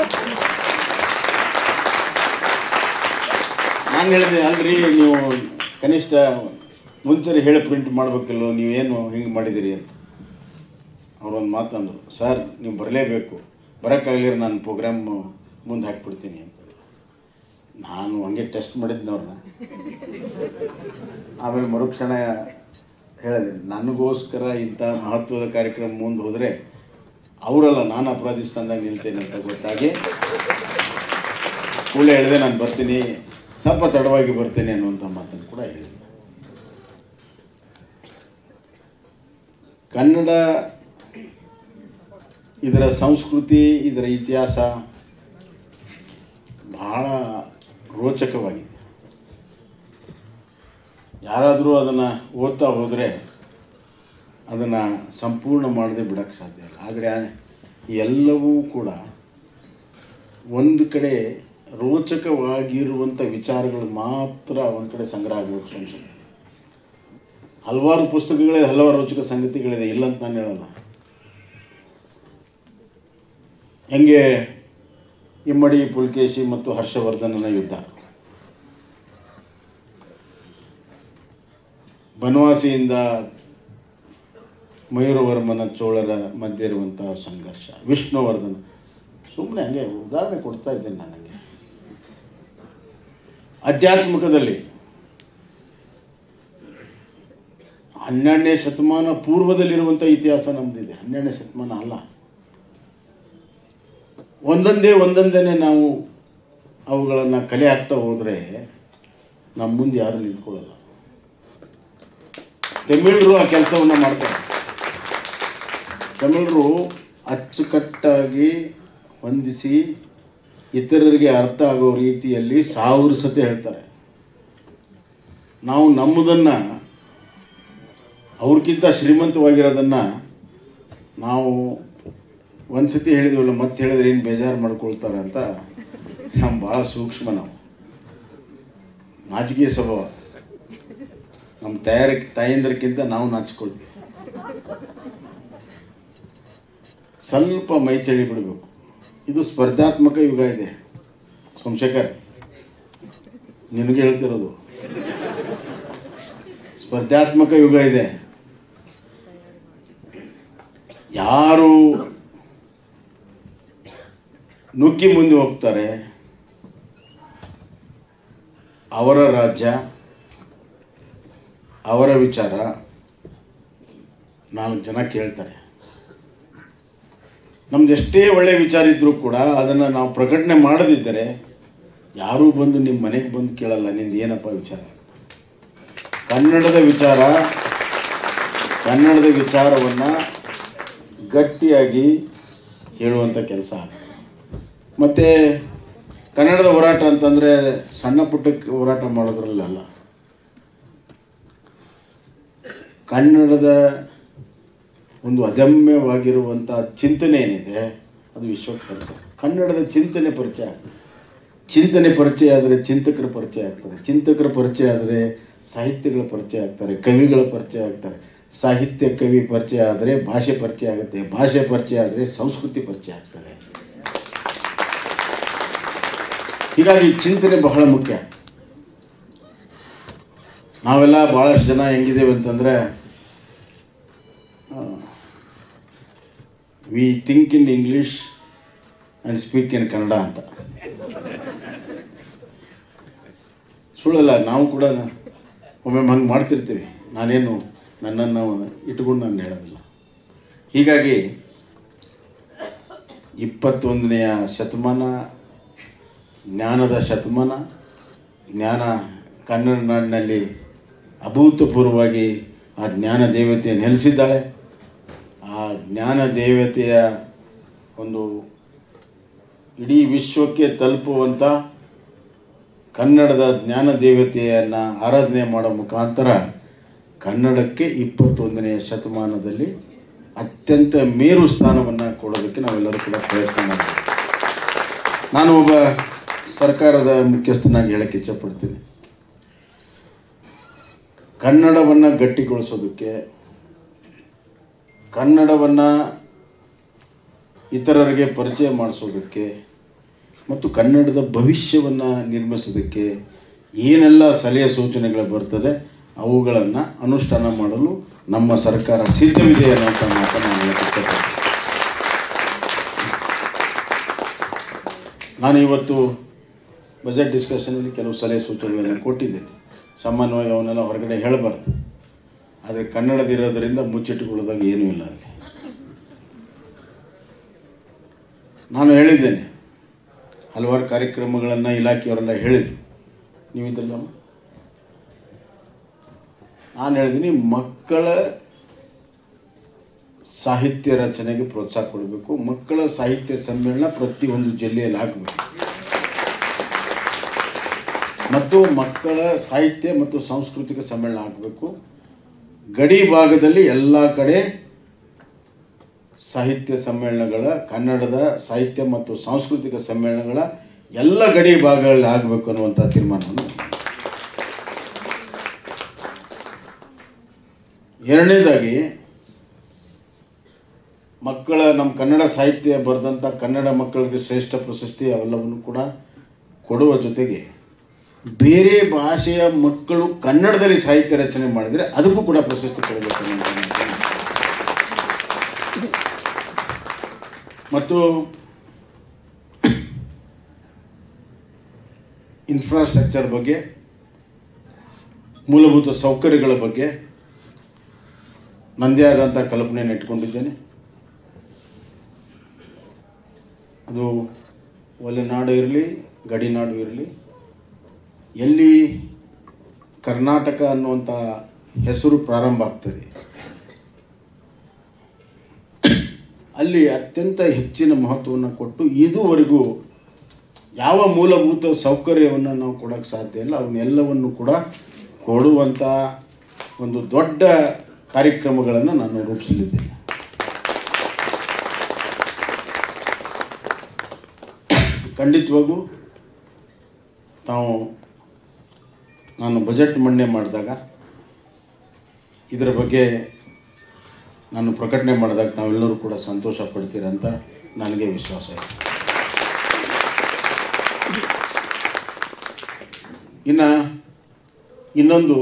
ನಾನು ಹೇಳಿದೆ ಅಲ್ರಿ ನೀವು ಕನಿಷ್ಠ ಮುಂಚೆ ಹೇಳಿ ಪ್ರಿಂಟ್ ಮಾಡಬೇಕಲ್ಲೋ ನೀವೇನು ಹಿಂಗೆ ಮಾಡಿದಿರಿ ಅಂತ ಅವ್ರೊಂದು ಮಾತಂದರು ಸರ್ ನೀವು ಬರಲೇಬೇಕು ಬರೋಕ್ಕಾಗಲಿರ ನಾನು ಪ್ರೋಗ್ರಾಮ್ ಮುಂದೆ ಹಾಕ್ಬಿಡ್ತೀನಿ ಅಂತ ನಾನು ಹಂಗೆ ಟೆಸ್ಟ್ ಮಾಡಿದ್ನ ಅವ್ರನ್ನ ಆಮೇಲೆ ಮರುಕ್ಷಣ ಹೇಳಿದೆ ನನಗೋಸ್ಕರ ಇಂಥ ಮಹತ್ವದ ಕಾರ್ಯಕ್ರಮ ಮುಂದೆ ಹೋದರೆ ಅವರಲ್ಲ ನಾನು ಅಪರಾಧಿ ಸ್ಥಾನದಾಗ ನಿಲ್ತೇನೆ ಅಂತ ಗೊತ್ತಾಗಿ ಕೂಡಲೇ ಹೇಳಿದೆ ನಾನು ಬರ್ತೀನಿ ಸ್ವಲ್ಪ ತಡವಾಗಿ ಬರ್ತೇನೆ ಅನ್ನುವಂಥ ಮಾತನ್ನು ಕೂಡ ಹೇಳಿದೆ ಕನ್ನಡ ಇದರ ಸಂಸ್ಕೃತಿ ಇದರ ಇತಿಹಾಸ ಬಹಳ ರೋಚಕವಾಗಿದೆ ಯಾರಾದರೂ ಅದನ್ನು ಓದ್ತಾ ಹೋದರೆ ಅದನ್ನು ಸಂಪೂರ್ಣ ಮಾಡದೆ ಬಿಡೋಕ್ಕೆ ಸಾಧ್ಯ ಇಲ್ಲ ಆದರೆ ಎಲ್ಲವೂ ಕೂಡ ಒಂದು ಕಡೆ ರೋಚಕವಾಗಿರುವಂಥ ವಿಚಾರಗಳು ಮಾತ್ರ ಒಂದು ಕಡೆ ಸಂಗ್ರಹ ಆಗಬೇಕು ಸಂಶಯ ಹಲವಾರು ಪುಸ್ತಕಗಳಿದೆ ಹಲವಾರು ರೋಚಕ ಸಂಗತಿಗಳಿದೆ ಇಲ್ಲ ಅಂತ ನಾನು ಹೇಳಲ್ಲ ಹೆಂಗೆ ಇಮ್ಮಡಿ ಪುಲ್ಕೇಶಿ ಮತ್ತು ಹರ್ಷವರ್ಧನನ ಯುದ್ಧ ಬನವಾಸಿಯಿಂದ ಮಯೂರವರ್ಮನ ಚೋಳರ ಮಧ್ಯೆ ಇರುವಂತಹ ಸಂಘರ್ಷ ವಿಷ್ಣುವರ್ಧನ ಸುಮ್ಮನೆ ಹಂಗೆ ಉದಾಹರಣೆ ಕೊಡ್ತಾ ಇದ್ದೇನೆ ನಾನು ಹಂಗೆ ಆಧ್ಯಾತ್ಮಿಕದಲ್ಲಿ ಹನ್ನೆರಡನೇ ಶತಮಾನ ಪೂರ್ವದಲ್ಲಿರುವಂಥ ಇತಿಹಾಸ ನಮ್ಮದಿದೆ ಹನ್ನೆರಡನೇ ಶತಮಾನ ಅಲ್ಲ ಒಂದೊಂದೇ ಒಂದೊಂದೇ ನಾವು ಅವುಗಳನ್ನು ಕಲೆ ಹಾಕ್ತಾ ಹೋದರೆ ನಮ್ಮ ಮುಂದೆ ಯಾರು ನಿಂತ್ಕೊಳ್ಳಲ್ಲ ತಮಿಳರು ಆ ಕೆಲಸವನ್ನು ಮಾಡ್ತಾರೆ ತಮಿಳರು ಅಚ್ಚುಕಟ್ಟಾಗಿ ಹೊಂದಿಸಿ ಇತರರಿಗೆ ಅರ್ಥ ಆಗೋ ರೀತಿಯಲ್ಲಿ ಸಾವಿರ ಸತಿ ಹೇಳ್ತಾರೆ ನಾವು ನಮ್ಮದನ್ನು ಅವ್ರಿಗಿಂತ ಶ್ರೀಮಂತವಾಗಿರೋದನ್ನು ನಾವು ಒಂದು ಸತಿ ಹೇಳಿದ್ವಲ್ಲ ಮತ್ತೆ ಹೇಳಿದ್ರೆ ಏನು ಬೇಜಾರು ಮಾಡ್ಕೊಳ್ತಾರೆ ಅಂತ ನಾವು ಭಾಳ ಸೂಕ್ಷ್ಮ ನಾವು ನಾಚಿಕೆ ಸ್ವಭಾವ ನಮ್ಮ ತಯಾರ ತಾಯಂದ್ರಕ್ಕಿಂತ ನಾವು ನಾಚಿಕೊಳ್ತೀವಿ ಸ್ವಲ್ಪ ಮೈ ಚಳಿ ಬಿಡಬೇಕು ಇದು ಸ್ಪರ್ಧಾತ್ಮಕ ಯುಗ ಇದೆ ಸೋಮಶೇಖರ್ ನಿನಗೆ ಹೇಳ್ತಿರೋದು ಸ್ಪರ್ಧಾತ್ಮಕ ಯುಗ ಇದೆ ಯಾರು ನುಗ್ಗಿ ಮುಂದೆ ಹೋಗ್ತಾರೆ ಅವರ ರಾಜ್ಯ ಅವರ ವಿಚಾರ ನಾಲ್ಕು ಜನ ಕೇಳ್ತಾರೆ ನಮ್ದು ಎಷ್ಟೇ ಒಳ್ಳೆಯ ವಿಚಾರ ಇದ್ದರೂ ಕೂಡ ಅದನ್ನು ನಾವು ಪ್ರಕಟಣೆ ಮಾಡದಿದ್ದರೆ ಯಾರೂ ಬಂದು ನಿಮ್ಮ ಮನೆಗೆ ಬಂದು ಕೇಳಲ್ಲ ನಿಂದು ಏನಪ್ಪ ವಿಚಾರ ಕನ್ನಡದ ವಿಚಾರ ಕನ್ನಡದ ವಿಚಾರವನ್ನು ಗಟ್ಟಿಯಾಗಿ ಹೇಳುವಂಥ ಕೆಲಸ ಮತ್ತು ಕನ್ನಡದ ಹೋರಾಟ ಅಂತಂದರೆ ಸಣ್ಣ ಪುಟ್ಟಕ್ಕೆ ಹೋರಾಟ ಮಾಡೋದ್ರಲ್ಲಲ್ಲ ಕನ್ನಡದ ಒಂದು ಅದಮ್ಯವಾಗಿರುವಂಥ ಚಿಂತನೆ ಏನಿದೆ ಅದು ವಿಶ್ವಕ್ಕೆ ಪರಿಚಯ ಕನ್ನಡದ ಚಿಂತನೆ ಪರಿಚಯ ಆಗ್ತದೆ ಚಿಂತನೆ ಪರಿಚಯ ಆದರೆ ಚಿಂತಕರ ಪರಿಚಯ ಆಗ್ತಾರೆ ಚಿಂತಕರ ಪರಿಚಯ ಆದರೆ ಸಾಹಿತ್ಯಗಳ ಪರಿಚಯ ಆಗ್ತಾರೆ ಕವಿಗಳ ಪರಿಚಯ ಆಗ್ತಾರೆ ಸಾಹಿತ್ಯ ಕವಿ ಪರಿಚಯ ಆದರೆ ಭಾಷೆ ಪರಿಚಯ ಆಗುತ್ತೆ ಭಾಷೆ ಪರಿಚಯ ಆದರೆ ಸಂಸ್ಕೃತಿ ಪರಿಚಯ ಆಗ್ತದೆ ಹೀಗಾಗಿ ಚಿಂತನೆ ಬಹಳ ಮುಖ್ಯ ನಾವೆಲ್ಲ ಭಾಳಷ್ಟು ಜನ ಹೆಂಗಿದ್ದೇವೆ ಅಂತಂದರೆ we think in English and speak in Kannada ಅಂತ ಸುಳ್ಳಲ್ಲ ನಾವು ಕೂಡ ಒಮ್ಮೆ ಹಂಗೆ ಮಾಡ್ತಿರ್ತೀವಿ ನಾನೇನು ನನ್ನನ್ನು ಇಟ್ಕೊಂಡು ನಾನು ಹೇಳೋದಿಲ್ಲ ಹೀಗಾಗಿ ಇಪ್ಪತ್ತೊಂದನೆಯ ಶತಮಾನ ಜ್ಞಾನದ ಶತಮಾನ ಜ್ಞಾನ ಕನ್ನಡ ನಾಡಿನಲ್ಲಿ ಅಭೂತಪೂರ್ವವಾಗಿ ಆ ಜ್ಞಾನ ದೇವತೆ ನೆಲೆಸಿದ್ದಾಳೆ ಆ ಜ್ಞಾನ ದೇವತೆಯ ಒಂದು ಇಡೀ ವಿಶ್ವಕ್ಕೆ ತಲುಪುವಂಥ ಕನ್ನಡದ ಜ್ಞಾನ ದೇವತೆಯನ್ನು ಆರಾಧನೆ ಮಾಡೋ ಮುಖಾಂತರ ಕನ್ನಡಕ್ಕೆ ಇಪ್ಪತ್ತೊಂದನೆಯ ಶತಮಾನದಲ್ಲಿ ಅತ್ಯಂತ ಮೇರು ಸ್ಥಾನವನ್ನು ಕೊಡೋದಕ್ಕೆ ನಾವೆಲ್ಲರೂ ಕೂಡ ಪ್ರಯತ್ನ ಮಾಡ್ತೀವಿ ನಾನು ಒಬ್ಬ ಸರ್ಕಾರದ ಮುಖ್ಯಸ್ಥನಾಗಿ ಹೇಳಕ್ಕೆ ಇಚ್ಛಪಡ್ತೀನಿ ಕನ್ನಡವನ್ನು ಗಟ್ಟಿಗೊಳಿಸೋದಕ್ಕೆ ಕನ್ನಡವನ್ನು ಇತರರಿಗೆ ಪರಿಚಯ ಮಾಡಿಸೋದಕ್ಕೆ ಮತ್ತು ಕನ್ನಡದ ಭವಿಷ್ಯವನ್ನು ನಿರ್ಮಿಸೋದಕ್ಕೆ ಏನೆಲ್ಲ ಸಲಹೆ ಸೂಚನೆಗಳು ಬರ್ತದೆ ಅವುಗಳನ್ನು ಅನುಷ್ಠಾನ ಮಾಡಲು ನಮ್ಮ ಸರ್ಕಾರ ಸಿದ್ಧವಿದೆ ಅನ್ನೋಂಥ ಮಾತನ್ನು ನಾನು ಹೇಳಕ್ಕೆ ಇಷ್ಟಪಡ್ತೀನಿ ನಾನು ಇವತ್ತು ಬಜೆಟ್ ಡಿಸ್ಕಷನಲ್ಲಿ ಕೆಲವು ಸಲಹೆ ಸೂಚನೆಗಳನ್ನು ಕೊಟ್ಟಿದ್ದೇನೆ ಸಾಮಾನ್ಯವಾಗಿ ಅವನ್ನೆಲ್ಲ ಹೊರಗಡೆ ಹೇಳಬಾರ್ದು ಆದರೆ ಕನ್ನಡದಿರೋದರಿಂದ ಮುಚ್ಚಿಟ್ಟುಕೊಳ್ಳೋದಾಗ ಏನೂ ಇಲ್ಲ ಅಲ್ಲಿ ನಾನು ಹೇಳಿದ್ದೇನೆ ಹಲವಾರು ಕಾರ್ಯಕ್ರಮಗಳನ್ನು ಇಲಾಖೆಯವರೆಲ್ಲ ಹೇಳಿದರು ನೀವು ಇದ್ರಲ್ಲ ನಾನು ಹೇಳಿದ್ದೀನಿ ಮಕ್ಕಳ ಸಾಹಿತ್ಯ ರಚನೆಗೆ ಪ್ರೋತ್ಸಾಹ ಕೊಡಬೇಕು ಮಕ್ಕಳ ಸಾಹಿತ್ಯ ಸಮ್ಮೇಳನ ಪ್ರತಿಯೊಂದು ಜಿಲ್ಲೆಯಲ್ಲಿ ಆಗಬೇಕು ಮತ್ತು ಮಕ್ಕಳ ಸಾಹಿತ್ಯ ಮತ್ತು ಸಾಂಸ್ಕೃತಿಕ ಸಮ್ಮೇಳನ ಆಗಬೇಕು ಗಡಿ ಭಾಗದಲ್ಲಿ ಎಲ್ಲ ಕಡೆ ಸಾಹಿತ್ಯ ಸಮ್ಮೇಳನಗಳ ಕನ್ನಡದ ಸಾಹಿತ್ಯ ಮತ್ತು ಸಾಂಸ್ಕೃತಿಕ ಸಮ್ಮೇಳನಗಳ ಎಲ್ಲ ಗಡಿ ಭಾಗಗಳಲ್ಲಿ ಆಗಬೇಕು ಅನ್ನುವಂಥ ತೀರ್ಮಾನವನ್ನು ಎರಡನೇದಾಗಿ ಮಕ್ಕಳ ನಮ್ಮ ಕನ್ನಡ ಸಾಹಿತ್ಯ ಬರೆದಂಥ ಕನ್ನಡ ಮಕ್ಕಳಿಗೆ ಶ್ರೇಷ್ಠ ಪ್ರಶಸ್ತಿ ಅವೆಲ್ಲವನ್ನು ಕೂಡ ಕೊಡುವ ಜೊತೆಗೆ ಬೇರೆ ಭಾಷೆಯ ಮಕ್ಕಳು ಕನ್ನಡದಲ್ಲಿ ಸಾಹಿತ್ಯ ರಚನೆ ಮಾಡಿದರೆ ಅದಕ್ಕೂ ಕೂಡ ಪ್ರಶಸ್ತಿ ಕೊಡಬೇಕು ಅನ್ನೋ ಮಾತನ್ನ ಮತ್ತು ಇನ್ಫ್ರಾಸ್ಟ್ರಕ್ಚರ್ ಬಗ್ಗೆ ಮೂಲಭೂತ ಸೌಕರ್ಯಗಳ ಬಗ್ಗೆ ನನ್ನದೇ ಆದಂಥ ಕಲ್ಪನೆಯನ್ನು ಇಟ್ಕೊಂಡಿದ್ದೇನೆ ಅದು ಒಲೆನಾಡು ಇರಲಿ ಗಡಿನಾಡು ಇರಲಿ ಎಲ್ಲಿ ಕರ್ನಾಟಕ ಅನ್ನುವಂಥ ಹೆಸರು ಪ್ರಾರಂಭ ಆಗ್ತದೆ ಅಲ್ಲಿ ಅತ್ಯಂತ ಹೆಚ್ಚಿನ ಮಹತ್ವವನ್ನು ಕೊಟ್ಟು ಇದುವರೆಗೂ ಯಾವ ಮೂಲಭೂತ ಸೌಕರ್ಯವನ್ನು ನಾವು ಕೊಡೋಕ್ಕೆ ಸಾಧ್ಯ ಇಲ್ಲ ಅವನ್ನೆಲ್ಲವನ್ನು ಕೂಡ ಕೊಡುವಂಥ ಒಂದು ದೊಡ್ಡ ಕಾರ್ಯಕ್ರಮಗಳನ್ನು ನಾನು ರೂಪಿಸಲಿದ್ದೇನೆ ಖಂಡಿತವಾಗೂ ತಾವು ನಾನು ಬಜೆಟ್ ಮಂಡನೆ ಮಾಡಿದಾಗ ಇದರ ಬಗ್ಗೆ ನಾನು ಪ್ರಕಟಣೆ ಮಾಡಿದಾಗ ನಾವೆಲ್ಲರೂ ಕೂಡ ಸಂತೋಷ ಪಡ್ತೀರ ಅಂತ ನನಗೆ ವಿಶ್ವಾಸ ಇದೆ ಇನ್ನು ಇನ್ನೊಂದು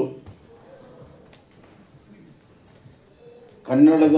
ಕನ್ನಡದ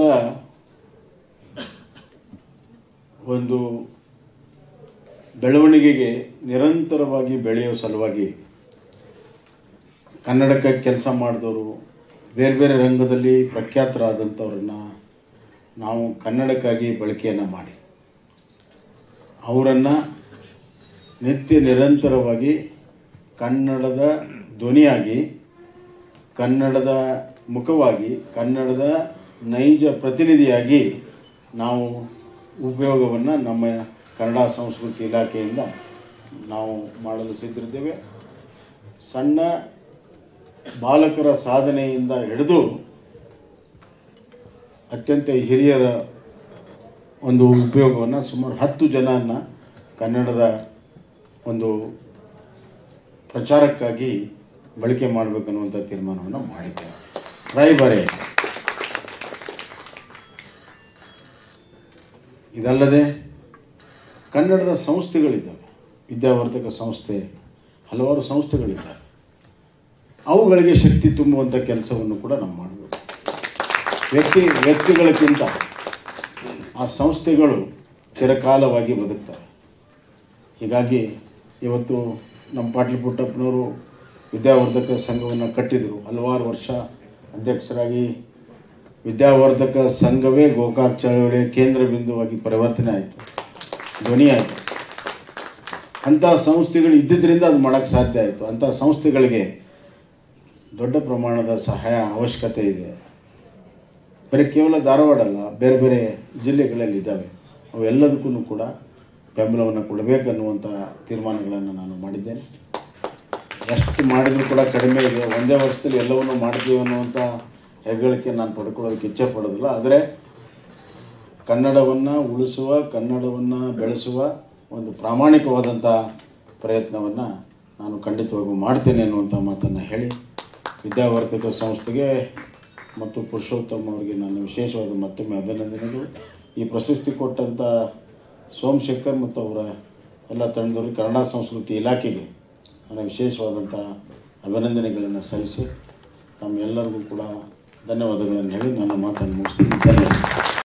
ಒಂದು ಬೆಳವಣಿಗೆಗೆ ನಿರಂತರವಾಗಿ ಬೆಳೆಯುವ ಸಲುವಾಗಿ ಕನ್ನಡಕ್ಕೆ ಕೆಲಸ ಮಾಡಿದವರು ಬೇರೆ ಬೇರೆ ರಂಗದಲ್ಲಿ ಪ್ರಖ್ಯಾತರಾದಂಥವ್ರನ್ನ ನಾವು ಕನ್ನಡಕ್ಕಾಗಿ ಬಳಕೆಯನ್ನು ಮಾಡಿ ಅವರನ್ನು ನಿತ್ಯ ನಿರಂತರವಾಗಿ ಕನ್ನಡದ ಧ್ವನಿಯಾಗಿ ಕನ್ನಡದ ಮುಖವಾಗಿ ಕನ್ನಡದ ನೈಜ ಪ್ರತಿನಿಧಿಯಾಗಿ ನಾವು ಉಪಯೋಗವನ್ನು ನಮ್ಮ ಕನ್ನಡ ಸಂಸ್ಕೃತಿ ಇಲಾಖೆಯಿಂದ ನಾವು ಮಾಡಲು ಸಿದ್ಧರಿದ್ದೇವೆ ಸಣ್ಣ ಬಾಲಕರ ಸಾಧನೆಯಿಂದ ಹಿಡಿದು ಅತ್ಯಂತ ಹಿರಿಯರ ಒಂದು ಉಪಯೋಗವನ್ನು ಸುಮಾರು ಹತ್ತು ಜನನ ಕನ್ನಡದ ಒಂದು ಪ್ರಚಾರಕ್ಕಾಗಿ ಬಳಕೆ ಮಾಡಬೇಕನ್ನುವಂಥ ತೀರ್ಮಾನವನ್ನು ಮಾಡಿದ್ದೇವೆ ರಾಯಬಾರೆ ಇದಲ್ಲದೆ ಕನ್ನಡದ ಸಂಸ್ಥೆಗಳಿದ್ದಾವೆ ವಿದ್ಯಾವರ್ಧಕ ಸಂಸ್ಥೆ ಹಲವಾರು ಸಂಸ್ಥೆಗಳಿದ್ದಾವೆ ಅವುಗಳಿಗೆ ಶಕ್ತಿ ತುಂಬುವಂಥ ಕೆಲಸವನ್ನು ಕೂಡ ನಾವು ಮಾಡಬೇಕು ವ್ಯಕ್ತಿ ವ್ಯಕ್ತಿಗಳಕ್ಕಿಂತ ಆ ಸಂಸ್ಥೆಗಳು ಚಿರಕಾಲವಾಗಿ ಬದುಕ್ತವೆ ಹೀಗಾಗಿ ಇವತ್ತು ನಮ್ಮ ಪಾಟೀಲ್ ಪುಟ್ಟಪ್ಪನವರು ವಿದ್ಯಾವರ್ಧಕ ಸಂಘವನ್ನು ಕಟ್ಟಿದರು ಹಲವಾರು ವರ್ಷ ಅಧ್ಯಕ್ಷರಾಗಿ ವಿದ್ಯಾವರ್ಧಕ ಸಂಘವೇ ಗೋಕಾಕ್ ಚಳವಳಿಯ ಕೇಂದ್ರ ಬಿಂದುವಾಗಿ ಪರಿವರ್ತನೆ ಆಯಿತು ಧ್ವನಿ ಆಯಿತು ಅಂಥ ಸಂಸ್ಥೆಗಳು ಇದ್ದಿದ್ದರಿಂದ ಅದು ಮಾಡೋಕ್ಕೆ ಸಾಧ್ಯ ಆಯಿತು ಅಂಥ ಸಂಸ್ಥೆಗಳಿಗೆ ದೊಡ್ಡ ಪ್ರಮಾಣದ ಸಹಾಯ ಅವಶ್ಯಕತೆ ಇದೆ ಬರೀ ಕೇವಲ ಧಾರವಾಡ ಅಲ್ಲ ಬೇರೆ ಬೇರೆ ಜಿಲ್ಲೆಗಳಲ್ಲಿ ಇದ್ದಾವೆ ಅವೆಲ್ಲದಕ್ಕೂ ಕೂಡ ಬೆಂಬಲವನ್ನು ಕೊಡಬೇಕನ್ನುವಂಥ ತೀರ್ಮಾನಗಳನ್ನು ನಾನು ಮಾಡಿದ್ದೇನೆ ಎಷ್ಟು ಮಾಡಿದರೂ ಕೂಡ ಕಡಿಮೆ ಇದೆ ಒಂದೇ ವರ್ಷದಲ್ಲಿ ಎಲ್ಲವನ್ನೂ ಮಾಡ್ತೀವಿ ಅನ್ನುವಂಥ ಹೆಗ್ಗಳಿಕೆ ನಾನು ಪಡ್ಕೊಳ್ಳೋದಕ್ಕೆ ಇಚ್ಛೆ ಪಡೋದಿಲ್ಲ ಆದರೆ ಕನ್ನಡವನ್ನು ಉಳಿಸುವ ಕನ್ನಡವನ್ನು ಬೆಳೆಸುವ ಒಂದು ಪ್ರಾಮಾಣಿಕವಾದಂಥ ಪ್ರಯತ್ನವನ್ನು ನಾನು ಖಂಡಿತವಾಗೂ ಮಾಡ್ತೇನೆ ಅನ್ನುವಂಥ ಮಾತನ್ನು ಹೇಳಿ ವಿದ್ಯಾವರ್ಧಕ ಸಂಸ್ಥೆಗೆ ಮತ್ತು ಪುರುಷೋತ್ತಮ್ ಅವರಿಗೆ ನಾನು ವಿಶೇಷವಾದ ಮತ್ತೊಮ್ಮೆ ಅಭಿನಂದನೆಗಳು ಈ ಪ್ರಶಸ್ತಿ ಕೊಟ್ಟಂಥ ಸೋಮಶೇಖರ್ ಮತ್ತು ಅವರ ಎಲ್ಲ ತಂಡದವರಿಗೆ ಕನ್ನಡ ಸಂಸ್ಕೃತಿ ಇಲಾಖೆಗೆ ನನ್ನ ವಿಶೇಷವಾದಂಥ ಅಭಿನಂದನೆಗಳನ್ನು ಸಲ್ಲಿಸಿ ತಮ್ಮೆಲ್ಲರಿಗೂ ಕೂಡ ಧನ್ಯವಾದಗಳನ್ನು ಹೇಳಿ ನನ್ನ ಮಾತನ್ನು ಮುಗಿಸ್ತೀನಿ ಧನ್ಯವಾದ